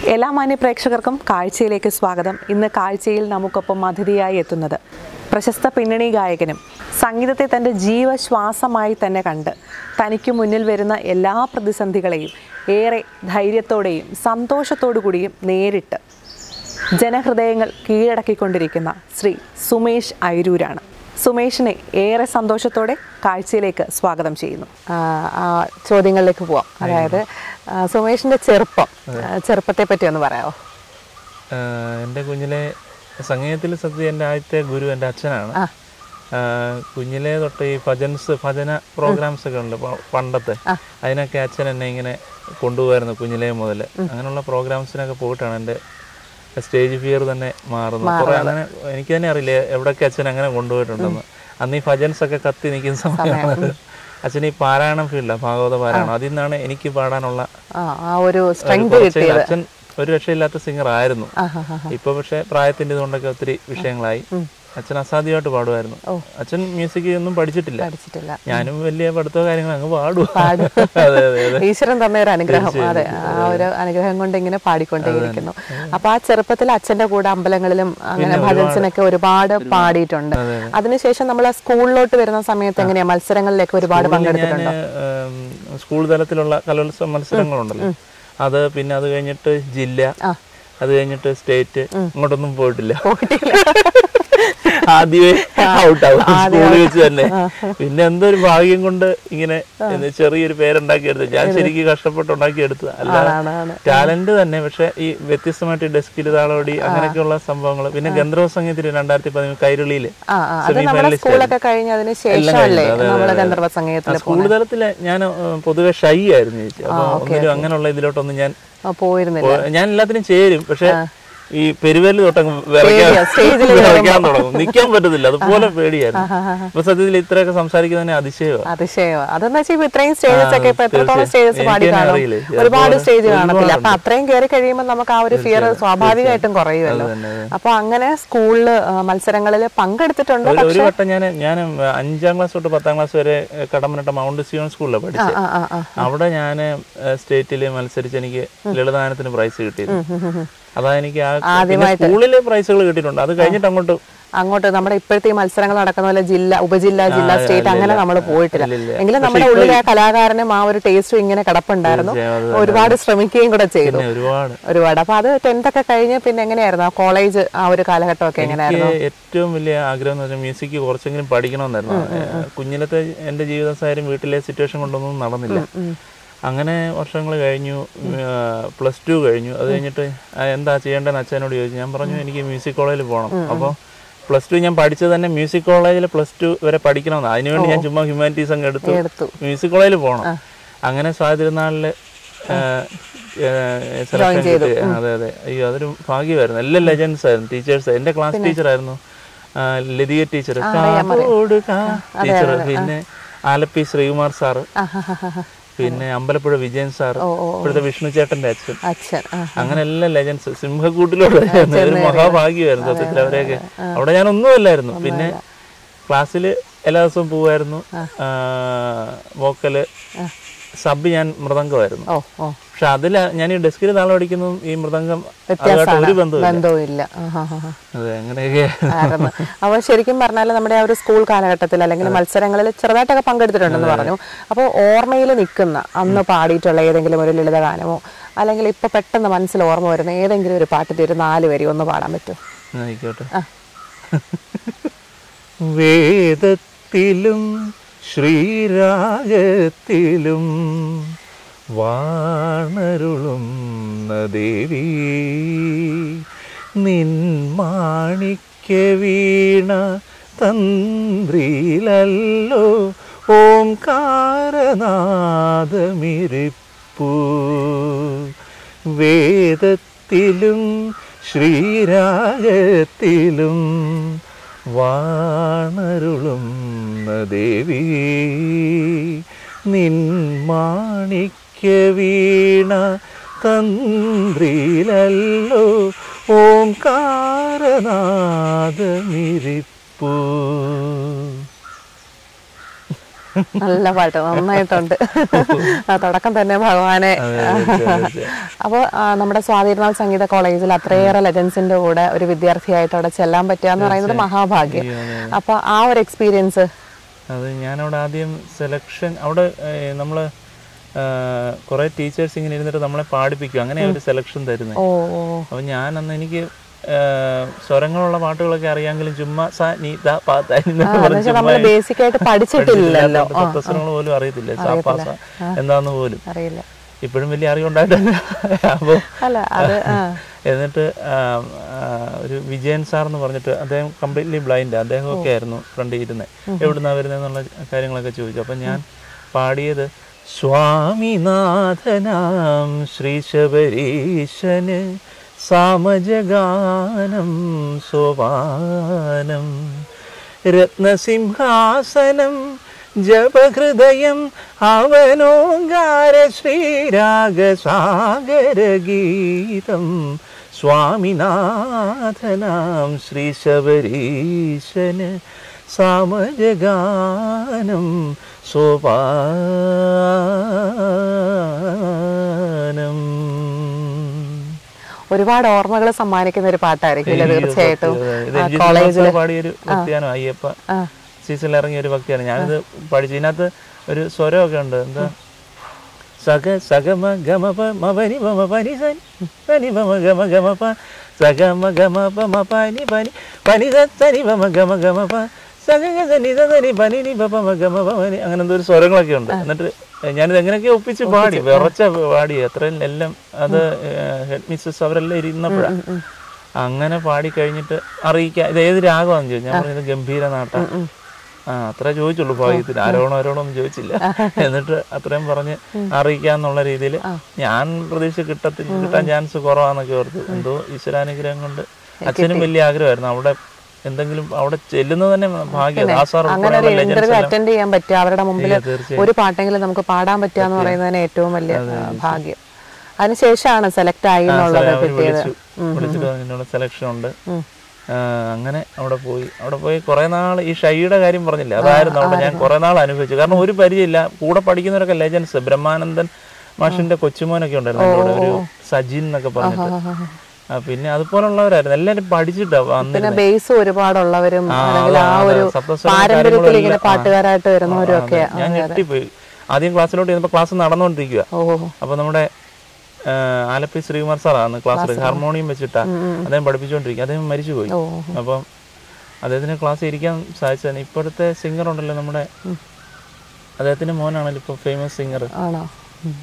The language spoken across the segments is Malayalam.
എല്ലാ മാന്യ പ്രേക്ഷകർക്കും കാഴ്ചയിലേക്ക് സ്വാഗതം ഇന്ന് കാഴ്ചയിൽ നമുക്കൊപ്പം അതിഥിയായി എത്തുന്നത് പ്രശസ്ത പിന്നണി ഗായകനും സംഗീതത്തെ തൻ്റെ ജീവശ്വാസമായി തന്നെ കണ്ട് തനിക്ക് മുന്നിൽ വരുന്ന എല്ലാ പ്രതിസന്ധികളെയും ഏറെ ധൈര്യത്തോടെയും സന്തോഷത്തോടു കൂടിയും നേരിട്ട് ജനഹൃദയങ്ങൾ കീഴടക്കിക്കൊണ്ടിരിക്കുന്ന ശ്രീ സുമേഷ് ഐരൂരാണ് സുമേഷിനെ ഏറെ സന്തോഷത്തോടെ കാഴ്ചയിലേക്ക് സ്വാഗതം ചെയ്യുന്നു ആ, ആ, ചോദ്യങ്ങളിലേക്ക് പോവാം അതായത് ആ, സുമേഷിന്റെ ചെറുപ്പം ആ, ചെറുപ്പത്തെ പറ്റി ഒന്ന് പറയാമോ ആഹ് എൻ്റെ കുഞ്ഞിലെ സംഗീതത്തിൽ സത്യം എൻ്റെ ആദ്യത്തെ ഗുരു എൻ്റെ അച്ഛനാണ് ആഹ് കുഞ്ഞിലെ തൊട്ട് ഈ ഭജൻസ് ഭജന പ്രോഗ്രാംസ് ഒക്കെ ഉണ്ട് പ- പണ്ടത്തെ അതിനൊക്കെ അച്ഛൻ എന്നെ ഇങ്ങനെ കൊണ്ടുപോകായിരുന്നു കുഞ്ഞിലേ മുതൽ അങ്ങനെയുള്ള പ്രോഗ്രാംസിനൊക്കെ പോയിട്ടാണ് എൻ്റെ സ്റ്റേജ് ഫിയർ തന്നെ മാറുന്നത് കുറെ അങ്ങനെ എനിക്ക് തന്നെ അറിയില്ല എവിടെയൊക്കെ അച്ഛൻ അങ്ങനെ കൊണ്ടുപോയിട്ടുണ്ടെന്ന് അന്ന് ഈ ഭജൻസ് ഒക്കെ കത്തി നിൽക്കുന്ന സമയമാണ് അച്ഛൻ ഈ പാരായണം ഫീൽഡാണ് ഭാഗവത പാരായണം അതിൽ നിന്നാണ് എനിക്ക് പാടാനുള്ള ആ ആ ഒരു സ്ട്രെങ്ത് കുറച്ച് അച്ഛൻ ഒരു രക്ഷയില്ലാത്ത സിംഗർ ആയിരുന്നു ഇപ്പൊ പക്ഷെ പ്രായത്തിന്റെ ഇതുകൊണ്ടൊക്കെ ഒത്തിരി വിഷയങ്ങളായി അച്ഛൻ അസാധ്യമായിട്ട് പാടുമായിരുന്നു അച്ഛൻ മ്യൂസിക് ഒന്നും പഠിച്ചിട്ടില്ല പഠിച്ചിട്ടില്ല ഞാനും വലിയ പഠിത്തോ കാര്യങ്ങൾ അങ്ങ് പാടും അതെ അതെ അതെ ഈശ്വരൻ തന്ന ഒരു അനുഗ്രഹം അതെ ആ ഒരു അനുഗ്രഹം കൊണ്ട് ഇങ്ങനെ പാടിക്കൊണ്ടേയിരിക്കുന്നു അപ്പൊ ആ ചെറുപ്പത്തിൽ അച്ഛന്റെ കൂടെ അമ്പലങ്ങളിലും അങ്ങനെ ഭജൻസിനൊക്കെ ഒരുപാട് പാടിയിട്ടുണ്ട് അതിനുശേഷം നമ്മൾ സ്കൂളിലോട്ട് വരുന്ന സമയത്ത് എങ്ങനെയാ മത്സരങ്ങളിലേക്ക് ഒരുപാട് പങ്കെടുത്തിട്ടുണ്ട് ഞാൻ സ്കൂൾ തലത്തിലുള്ള കലോത്സവ മത്സരങ്ങളുണ്ടല്ലോ അത് പിന്നെ അത് കഴിഞ്ഞിട്ട് ജില്ല അത് കഴിഞ്ഞിട്ട് സ്റ്റേറ്റ് ഇങ്ങോട്ടൊന്നും പോയിട്ടില്ല ആദ്യമേ ഔട്ട് ആവും സ്കൂളിൽ വെച്ച് തന്നെ പിന്നെ എന്തോ ഒരു ഭാഗ്യം കൊണ്ട് ഇങ്ങനെ എന്ന് ചെറിയൊരു പേരുണ്ടാക്കിയെടുത്ത് ഞാൻ ശരിക്കും കഷ്ടപ്പെട്ട് ഉണ്ടാക്കിയെടുത്തത് അല്ലാതെ ആണ്, ആണ്. ടാലന്റ് തന്നെ പക്ഷെ ഈ വ്യത്യസ്തമായിട്ട് ഡെസ്കിൽ താളോടി അങ്ങനെയൊക്കെയുള്ള സംഭവങ്ങൾ പിന്നെ ഗന്ധർവ സംഗീതത്തിൽ രണ്ടായിരത്തി പതിമൂന്ന് കൈരളിയില് ആ ആ അത് നമ്മുടെ സ്കൂളൊക്കെ കഴിഞ്ഞതിന് ശേഷമല്ലേ നമ്മള് ഗന്ധർവ സംഗീതത്തിൽ സ്കൂൾ തലത്തില് ഞാൻ ഏഹ്, പൊതുവെ ഷൈ ആയിരുന്നു ചേച്ചി അപ്പൊ ഒന്നിനും അങ്ങനെയുള്ള ഇതിലോട്ടൊന്നും ഞാൻ പോയിരുന്നില്ല പോ- ഞാൻ എല്ലാത്തിനും ചേരും പക്ഷെ ഈ പെരുവേല് തൊട്ടങ്ങ് വിറയ്ക്കാൻ സ്റ്റേജിൽ വിറയ്ക്കാൻ തുടങ്ങും നിൽക്കാൻ പറ്റത്തില്ല അതുപോലെ പേടിയായിരുന്നു ഇപ്പൊ സത്യത്തിൽ ഇത്രയൊക്കെ സംസാരിക്കുന്നതിന് അതിശയമാണ് അതിശയോ അതെന്ന് വെച്ചാൽ ഇപ്പൊ ഇത്രയും സ്റ്റേജസ് ഒക്കെ ഇപ്പൊ എത്രത്തോളം സ്റ്റേജസ് എനിക്ക് പാടി തന്നെ കാണും അറിയില്ലേ. ഒരുപാട് സ്റ്റേജ് കാണത്തില്ല അപ്പൊ അത്രയും കയറി കഴിയുമ്പോൾ നമുക്ക് ആ ഒരു ഫിയർ സ്വാഭാവികമായിട്ടും കുറയുമല്ലോ തന്നെ, അപ്പൊ അങ്ങനെ സ്കൂളില് മത്സരങ്ങളിൽ പങ്കെടുത്തിട്ടുണ്ട് ഒരു ഒരു വട്ടം ഞാൻ ഞാൻ അഞ്ചാം ക്ലാസ് തൊട്ട് പത്താം ക്ലാസ് വരെ ഏഹ്, കടമനട്ട മൗണ്ട് സിയോൺ സ്കൂളിലാണ് പഠിച്ചത് ആ ആ ആ അവിടെ ഞാൻ സ്റ്റേറ്റിൽ മത്സരിച്ച് എനിക്ക് ലളിതഗാനത്തിന് പ്രൈസ് കിട്ടിയിരുന്നു അതാ എനിക്ക് ആ പിന്നെ സ്കൂളില് പ്രൈസുകൾ കിട്ടിയിട്ടുണ്ട് അത് കഴിഞ്ഞിട്ട് അങ്ങോട്ട് അങ്ങോട്ട് നമ്മുടെ ഇപ്പോഴത്തെ ഈ മത്സരങ്ങൾ നടക്കുന്ന പോലെ ജില്ല ഉപജില്ല ജില്ല സ്റ്റേറ്റ് അങ്ങനെ നമ്മൾ പോയിട്ടില്ല ഇല്ലില്ല. എങ്കിലും നമ്മുടെ ഉള്ളിലെ ആ കലാകാരനും ആ ഒരു ടേസ്റ്റും ഇങ്ങനെ കിടപ്പുണ്ടായിരുന്നു തീർച്ചയായും അത് ഒരുപാട് ശ്രമിക്കുകയും കൂടെ ചെയ്തു പിന്നെ ഒരുപാട് ഒരുപാട് അപ്പൊ അത് ടെൻത്ത് ഒക്കെ കഴിഞ്ഞ് പിന്നെ എങ്ങനെയായിരുന്നു ആ കോളേജ് ആ ഒരു കാലഘട്ടമൊക്കെ എങ്ങനെയായിരുന്നു എനിക്ക് ഏറ്റവും വലിയ ആഗ്രഹം എന്ന് വെച്ചാൽ മ്യൂസിക് കുറച്ചെങ്കിലും പഠിക്കണമെന്നായിരുന്നു ഏഹ് കുഞ്ഞിലത്തെ എൻ്റെ ജീവിത സാഹചര്യം വീട്ടിലെ സിറ്റുവേഷൻ കൊണ്ടൊന്നും നടന്നില്ല അങ്ങനെ വർഷങ്ങൾ കഴിഞ്ഞു പ്ലസ് ടു കഴിഞ്ഞു അത് കഴിഞ്ഞിട്ട് ആ, എന്താ ചെയ്യേണ്ടതെന്ന് അച്ഛനോട് ചോദിച്ചു ഞാൻ പറഞ്ഞു എനിക്ക് മ്യൂസിക് കോളേജിൽ പോകണം അപ്പോൾ പ്ലസ് ടു ഞാൻ പഠിച്ചത് തന്നെ മ്യൂസിക് കോളേജിൽ പ്ലസ് ടു വരെ പഠിക്കണമെന്ന് അതിനുവേണ്ടി ഞാൻ ചുമ്മാ ഹ്യൂമാനിറ്റീസ് അങ്ങ് എടുത്തു എടുത്തു മ്യൂസിക് കോളേജിൽ പോകണം അങ്ങനെ സ്വാതിരുന്നാളില് സെലക്ഷൻ കിട്ടി അതെ അതെ അയ്യോ അതൊരു ഭാഗ്യമായിരുന്നു എല്ലാ ലെജൻസ് ആയിരുന്നു ടീച്ചേഴ്സ് എന്റെ ക്ലാസ് ടീച്ചർ ആയിരുന്നു ആ, ലതിക ടീച്ചർ ടീച്ചർ പിന്നെ ആലപ്പി ശ്രീകുമാർ സാറ് പിന്നെ അമ്പലപ്പുഴ വിജയൻ സാർ ഇപ്പോഴത്തെ വിഷ്ണു ചേട്ടന്റെ അച്ഛൻ അച്ഛൻ ആ അങ്ങനെ എല്ലാ ലെജൻസ് സിംഹക്കൂട്ടിലൂടെ ഒരു മഹാഭാഗ്യമായിരുന്നു സത്യത്തിൽ അവരെയൊക്കെ അവിടെ ഞാൻ ഒന്നുമല്ലായിരുന്നു പിന്നെ ക്ലാസ്സിൽ എല്ലാ ദിവസവും പോവായിരുന്നു വോക്കല് സബ് ഞാൻ മൃദംഗമായിരുന്നു ഓ ഓ പക്ഷെ അതിൽ ഞാൻ ഈ ഡെസ്കിൽ താളം അടിക്കുന്നതും ഈ മൃദംഗം അതുമായിട്ട് ഒരു ബന്ധവും ബന്ധവും ഇല്ല ആഹാ, ആഹാ. അതെ അങ്ങനെയൊക്കെ ആയിരുന്നു അപ്പോൾ ശരിക്കും പറഞ്ഞാൽ നമ്മുടെ ആ ഒരു സ്കൂൾ കാലഘട്ടത്തിൽ അല്ലെങ്കിൽ മത്സരങ്ങളിൽ ചെറുതായിട്ടൊക്കെ പങ്കെടുത്തിട്ടുണ്ടെന്ന് പറഞ്ഞു അപ്പോൾ ഓർമ്മയിൽ നിൽക്കുന്ന അന്ന് പാടിയിട്ടുള്ള ഏതെങ്കിലും ഒരു ലളിത ഗാനമോ അല്ലെങ്കിൽ ഇപ്പൊ പെട്ടെന്ന് മനസ്സിൽ ഓർമ്മ വരുന്ന ഏതെങ്കിലും ഒരു പാട്ടിന്റെ ഒരു നാല് വരി ഒന്ന് പാടാൻ പറ്റുമോ ആയിക്കോട്ടെ വേദത്തിലും ശ്രീരാഗത്തിലും വാണരുളുന്ന ദേവി നിന്മാണിക്യ വീണ തന്ത്രിയിലല്ലോ ഓംകാരനാദമിരിപ്പൂ വേദത്തിലും ശ്രീരാഗത്തിലും വാണരുളുന്ന ദേവി നിന്മാണിക്യ വീണ തന്ത്രിയിലല്ലോ ഓംകാരനാദമിരിപ്പൂ നല്ല പാട്ട് നന്നായിട്ടുണ്ട് ആ, തുടക്കം തന്നെ ഭഗവാനെ അപ്പോൾ നമ്മുടെ സ്വാതിരുന്നാൾ സംഗീത കോളേജിൽ അത്രയേറെ ലെജൻസിന്റെ കൂടെ ഒരു വിദ്യാർത്ഥിയായിട്ട് അവിടെ ചെല്ലാൻ പറ്റുക എന്ന് പറയുന്നത് മഹാഭാഗ്യം അപ്പൊ ആ ഒരു എക്സ്പീരിയൻസ് അത് ഞാനവിടെ ആദ്യം സെലക്ഷൻ അവിടെ നമ്മൾ കുറേ ടീച്ചേഴ്സ് ഇങ്ങനെ ഇരുന്നിട്ട് നമ്മളെ പാടിപ്പിക്കും അങ്ങനെ ഒരു സെലക്ഷൻ തരുന്നത് ഓ ഓ അപ്പം ഞാൻ അന്ന് എനിക്ക് ആ, സ്വരങ്ങളുള്ള പാട്ടുകളൊക്കെ അറിയാമെങ്കിലും ചുമ്മാ സ നീ ദ പ ത എന്നൊക്കെ പറഞ്ഞ് എന്നുവെച്ചാൽ ചുമ്മാ നമ്മൾ ബേസിക് ആയിട്ട് പഠിച്ചിട്ടില്ലല്ലോ ആ, സപ്തസ്വരങ്ങൾ പോലും അറിയത്തില്ല സാ പ സ എന്താന്ന് പോലും അറിയില്ല ഇപ്പോഴും വലിയ അറിവുണ്ടായിട്ടില്ല അപ്പോൾ അല്ല അത് ആ എന്നിട്ട് ആ, ആ, ഒരു വിജയൻ സാർ എന്ന് പറഞ്ഞിട്ട് അദ്ദേഹം കംപ്ലീറ്റ്ലി ബ്ലൈൻഡ് അദ്ദേഹമൊക്കെ ആയിരുന്നു ഫ്രണ്ട് ഇരുന്നത് എവിടുന്നാ വരുന്നതെന്നുള്ള കാര്യങ്ങളൊക്കെ ചോദിച്ചു അപ്പം ഞാൻ പാടിയത് സ്വാമിനാഥനാം ശ്രീ ശബരീശന് സാമജഗാനം സോപാനം രത്നസിംഹാസനം ജപഹൃദയം അവനോങ്കാര ശ്രീരാഗസാഗരഗീതം സ്വാമിനാഥനാം ശ്രീ ശബരീശന് സാമജഗാനം സോപാനം ഒരുപാട് ഓർമ്മകൾ സമ്മാനിക്കുന്ന ഒരു പാട്ടായിരിക്കും ഇല്ലേ? തീർച്ചയായിട്ടും ഇത് ആ, എം ജി കോളേജില് ശ്രീനിവാസ പാടിയൊരു ഭക്തിയാനോ അയ്യപ്പ ആ. സീസണിൽ ഇറങ്ങിയ ഒരു ഭക്തിയാണ് ഞാനിത് പഠിച്ചു ഇതിനകത്ത് ഒരു സ്വരമൊക്കെ ഉണ്ട് എന്താ സഗ സഗമ ഗമ പ മപനി പമ പനി സനി പനി പമ ഗമ ഗമ പ സഗമ ഗമ പമ പനി പനി പനി സ സനി പമ ഗമ ഗമ പ സഗ ഗ സനി സ സനി പനി നി പ പമ ഗമ പമനി അങ്ങനെ എന്തോ ഒരു സ്വരങ്ങളൊക്കെ ഉണ്ട് എന്നിട്ട് ഞാനിത് എങ്ങനെയൊക്കെ ഒപ്പിച്ച് പാടി വിറച്ച പാടി അത്രയും എല്ലാം അത് ഹെഡ് മിസ്സസ് അവരെല്ലാം ഇരുന്നപ്പോഴാണ് അങ്ങനെ പാടി കഴിഞ്ഞിട്ട് അറിയിക്കാം ഇത് ഏത് രാഗമാണെന്ന് ചോദിച്ചു ഞാൻ പറഞ്ഞത് ഗംഭീര നാട്ടം ആ അത്ര ചോദിച്ചുള്ളൂ ഭാഗ്യത്തിന് ആരോണോ ആരോണോ ഒന്നും ചോദിച്ചില്ല എന്നിട്ട് അത്രയും പറഞ്ഞ് അറിയിക്കാന്നുള്ള രീതിയിൽ ഞാൻ പ്രതീക്ഷ കിട്ടത്തിൽ കിട്ടാൻ ചാൻസ് കുറവാന്നൊക്കെ ഓർത്തു എന്തോ ഈശ്വരാനുഗ്രഹം കൊണ്ട് അച്ഛനും വലിയ ആഗ്രഹമായിരുന്നു അവിടെ എന്തെങ്കിലും അവിടെ ചെല്ലുന്നത് തന്നെ ഭാഗ്യം ആ സാർ അങ്ങനെ ഒരു ഇന്റർവ്യൂ അറ്റൻഡ് ചെയ്യാൻ പറ്റുക അവരുടെ മുമ്പിൽ തീർച്ചയായും. ഒരു പാട്ടെങ്കിലും നമുക്ക് പാടാൻ പറ്റുക എന്ന് പറയുന്നതിന് ഏറ്റവും വലിയ ആ, ഭാഗ്യം അതിനുശേഷമാണ് സെലക്ട് ആയി എന്നുള്ളത് കിട്ടിയത് വിളിച്ചു വിളിച്ചിട്ട് എന്നോട് സെലക്ഷൻ ഉണ്ട് ആ, അങ്ങനെ അവിടെ പോയി അവിടെ പോയി കുറെ നാൾ ഈ ഷൈയുടെ കാര്യം പറഞ്ഞില്ല അതായിരുന്നു അവിടെ ഞാൻ കുറെ നാൾ അനുഭവിച്ചു കാരണം ഒരു പരിചയമില്ല കൂടെ പഠിക്കുന്നവരൊക്കെ ലെജൻസ് ബ്രഹ്മാനന്ദൻ മാഷിന്റെ കൊച്ചുമോനൊക്കെ ഉണ്ടായിരുന്നു എൻ്റെ കൂടെ ഒരു സജിൻ എന്നൊക്കെ പറഞ്ഞിട്ട് ആ, പിന്നെ അതുപോലുള്ളവരായിരുന്നു എല്ലാവരും പഠിച്ചിട്ടാ പിന്നെ വന്നിരുന്നത് ബേസ് ഒരുപാടുള്ളവരും ആ, അല്ലെങ്കിൽ ആ അതാണ്, ഒരു സപ്തസ്വരം പാരമ്പര്യത്തിൽ കാര്യങ്ങളും ഇങ്ങനെ എല്ലാം, ആ. പാട്ടുകാരായിട്ട് വരുന്നവരും ഒക്കെ അതെ. ഞാൻ ഞെട്ടിപ്പോയി ആദ്യം ക്ലാസ്സിലോട്ട് ചെന്നപ്പോൾ ക്ലാസ് നടന്നുകൊണ്ടിരിക്കുക ഓ അപ്പൊ നമ്മുടെ ആ, ആലപ്പി ശ്രീകുമാർ സാറാണ് ക്ലാസ് ഹാർമോണിയം വെച്ചിട്ടാ അദ്ദേഹം പഠിപ്പിച്ചുകൊണ്ടിരിക്കുക അദ്ദേഹം മരിച്ചുപോയി ഓ അപ്പം അദ്ദേഹത്തിന് ക്ലാസ് ഇരിക്കാൻ സാധിച്ചതാണ് ഇപ്പോഴത്തെ സിംഗർ ഉണ്ടല്ലോ നമ്മുടെ അദ്ദേഹത്തിന്റെ മോനാണല്ലോ ഇപ്പൊ ഫേമസ് സിംഗർ ആണോ ഉം.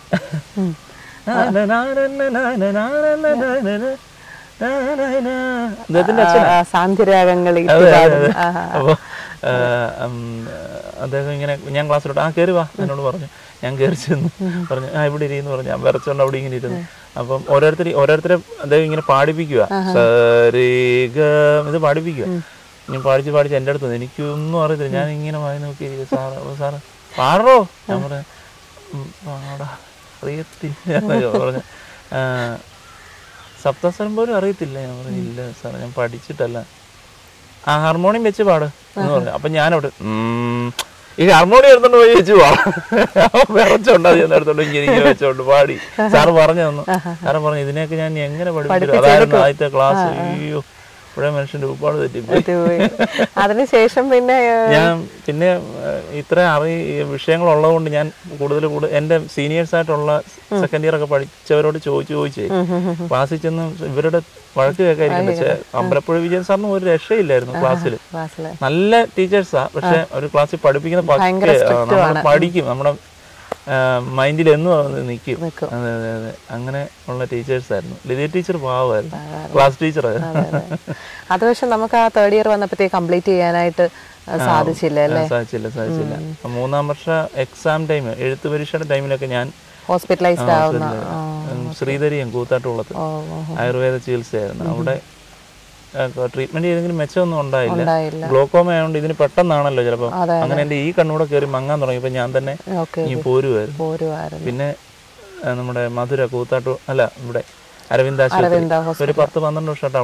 അദ്ദേഹത്തിന്റെ ആ, സാന്ധ്യരാഗങ്ങൾ അതെ, അതെ, അതെ. അപ്പൊ ആ, ഉം, അദ്ദേഹം ഇങ്ങനെ ഞാൻ ക്ലാസ്സിലോട്ട് ആ കയറി വാ എന്നോട് പറഞ്ഞു ഞാൻ കയറി ചെന്നു പറഞ്ഞു ആ ഇവിടെ ഇരിക്കുന്നു പറഞ്ഞു ഞാൻ വിറച്ചോണ്ട് അവിടെ ഇങ്ങനെ ഇരുന്നു അപ്പം ഓരോരുത്തർ ഓരോരുത്തരെ അദ്ദേഹം ഇങ്ങനെ പാടിപ്പിക്കുക സരിഗ ഇത് പാടിപ്പിക്കുക ഞാൻ പാടിച്ച് പാടിച്ച് എൻ്റെ അടുത്ത് വന്നു. എനിക്കൊന്നും അറിയത്തില്ല ഞാൻ ഇങ്ങനെ വായി നോക്കി സാറ് അപ്പൊ സാറ് പാടോ ഞാൻ പറഞ്ഞു "ഉം, പാടാ അറിയത്തില്ല എന്നൊക്കെ പറഞ്ഞു ആ, സപ്തസ്വരം പോലും അറിയത്തില്ല ഞാൻ പറഞ്ഞു ഇല്ല സാറേ ഞാൻ പഠിച്ചിട്ടല്ല ആ ഹാർമോണിയം വെച്ച് പാട് എന്ന് പറഞ്ഞു അപ്പൊ ഞാനവിടെ "ഉം, ഈ ഹാർമോണിയം എടുത്തോണ്ട് പോയി വെച്ച് പാടാം വിറച്ചോണ്ട് അത് ചെന്ന് എടുത്തോണ്ട് ഇങ്ങനെ ഇങ്ങനെ വെച്ചോണ്ട് പാടി സാറ് പറഞ്ഞു തന്നു സാറ് പറഞ്ഞു ഇതിനെയൊക്കെ ഞാൻ എങ്ങനെ പഠിപ്പിച്ചു അതായിരുന്നു ആദ്യത്തെ ക്ലാസ് അയ്യോ ഇവിടെ മനുഷ്യന്റെ ഒരുപാട് തെറ്റിപ്പോയി പോയി. അതിനുശേഷം പിന്നെ ഏ, ഞാൻ പിന്നെ ഏഹ്, ഇത്ര അറി വിഷയങ്ങൾ ഉള്ളതുകൊണ്ട് ഞാൻ കൂടുതൽ കൂടുതൽ എൻ്റെ സീനിയേഴ്സ് ആയിട്ടുള്ള സെക്കൻഡ് ഇയർ ഒക്കെ പഠിച്ചവരോട് ചോദിച്ചു ചോദിച്ചേ ക്ലാസ്സിൽ ചെന്ന് ഇവരുടെ വഴക്ക് കേൾക്കായിരിക്കും പക്ഷേ അമ്പലപ്പുഴ വിജയൻ സാറിന് ഒരു രക്ഷയില്ലായിരുന്നു ക്ലാസ്സിൽ ക്ലാസ്സില് നല്ല ടീച്ചേഴ്സാ പക്ഷെ ഒരു ക്ലാസ്സിൽ പഠിപ്പിക്കുന്ന ഭയങ്കര പക്കെ strict നമ്മൾ പഠിക്കും നമ്മുടെ മൈൻഡിൽ എന്നും അത് നിൽക്കും നിൽക്കും. അതെ അതെ അതെ അങ്ങനെ ഉള്ള ടീച്ചേഴ്സ് ആയിരുന്നു ലിതിയ ടീച്ചർ പാവമായിരുന്നു ക്ലാസ് ടീച്ചറായിരുന്നു അത് പക്ഷെ നമുക്ക് ആ തേർഡ് ഇയർ വന്നപ്പോഴത്തേക്ക് കംപ്ലീറ്റ് ചെയ്യാനായിട്ട് ആ, സാധിച്ചില്ല അല്ലേ സാധിച്ചില്ല സാധിച്ചില്ല അപ്പൊ മൂന്നാം വർഷ എക്സാം ടൈം എഴുത്ത് പരീക്ഷയുടെ ടൈമിലൊക്കെ ഞാൻ ഹോസ്പിറ്റലൈസ്ഡ് ആവുന്ന ആ, ഉം, ശ്രീധരിയും കൂത്താട്ടുള്ളത് ഓ ഓ, ആയുർവേദ ചികിത്സയായിരുന്നു അവിടെ ട്രീറ്റ്മെന്റ് ചെയ്തെങ്കിലും മെച്ചമൊന്നും ഉണ്ടായില്ല ഉണ്ടായില്ല ഗ്ലോക്കോമ ആയതുകൊണ്ട് ഇതിന് പെട്ടെന്നാണല്ലോ ചിലപ്പോൾ അതെ, അങ്ങനെ എൻ്റെ ഈ കണ്ണൂടെ കയറി മങ്ങാൻ തുടങ്ങിയപ്പോൾ ഞാൻ തന്നെ ഓക്കെ ഇനി പോരുമായിരുന്നു പോരുമായിരുന്നു പിന്നെ ആ, നമ്മുടെ മധുര കൂത്താട്ടു അല്ല ഇവിടെ അരവിന്ദാശുപത്രി അരവിന്ദ ഒരു പത്ത് പന്ത്രണ്ട് വർഷമായിട്ട് അവിടെ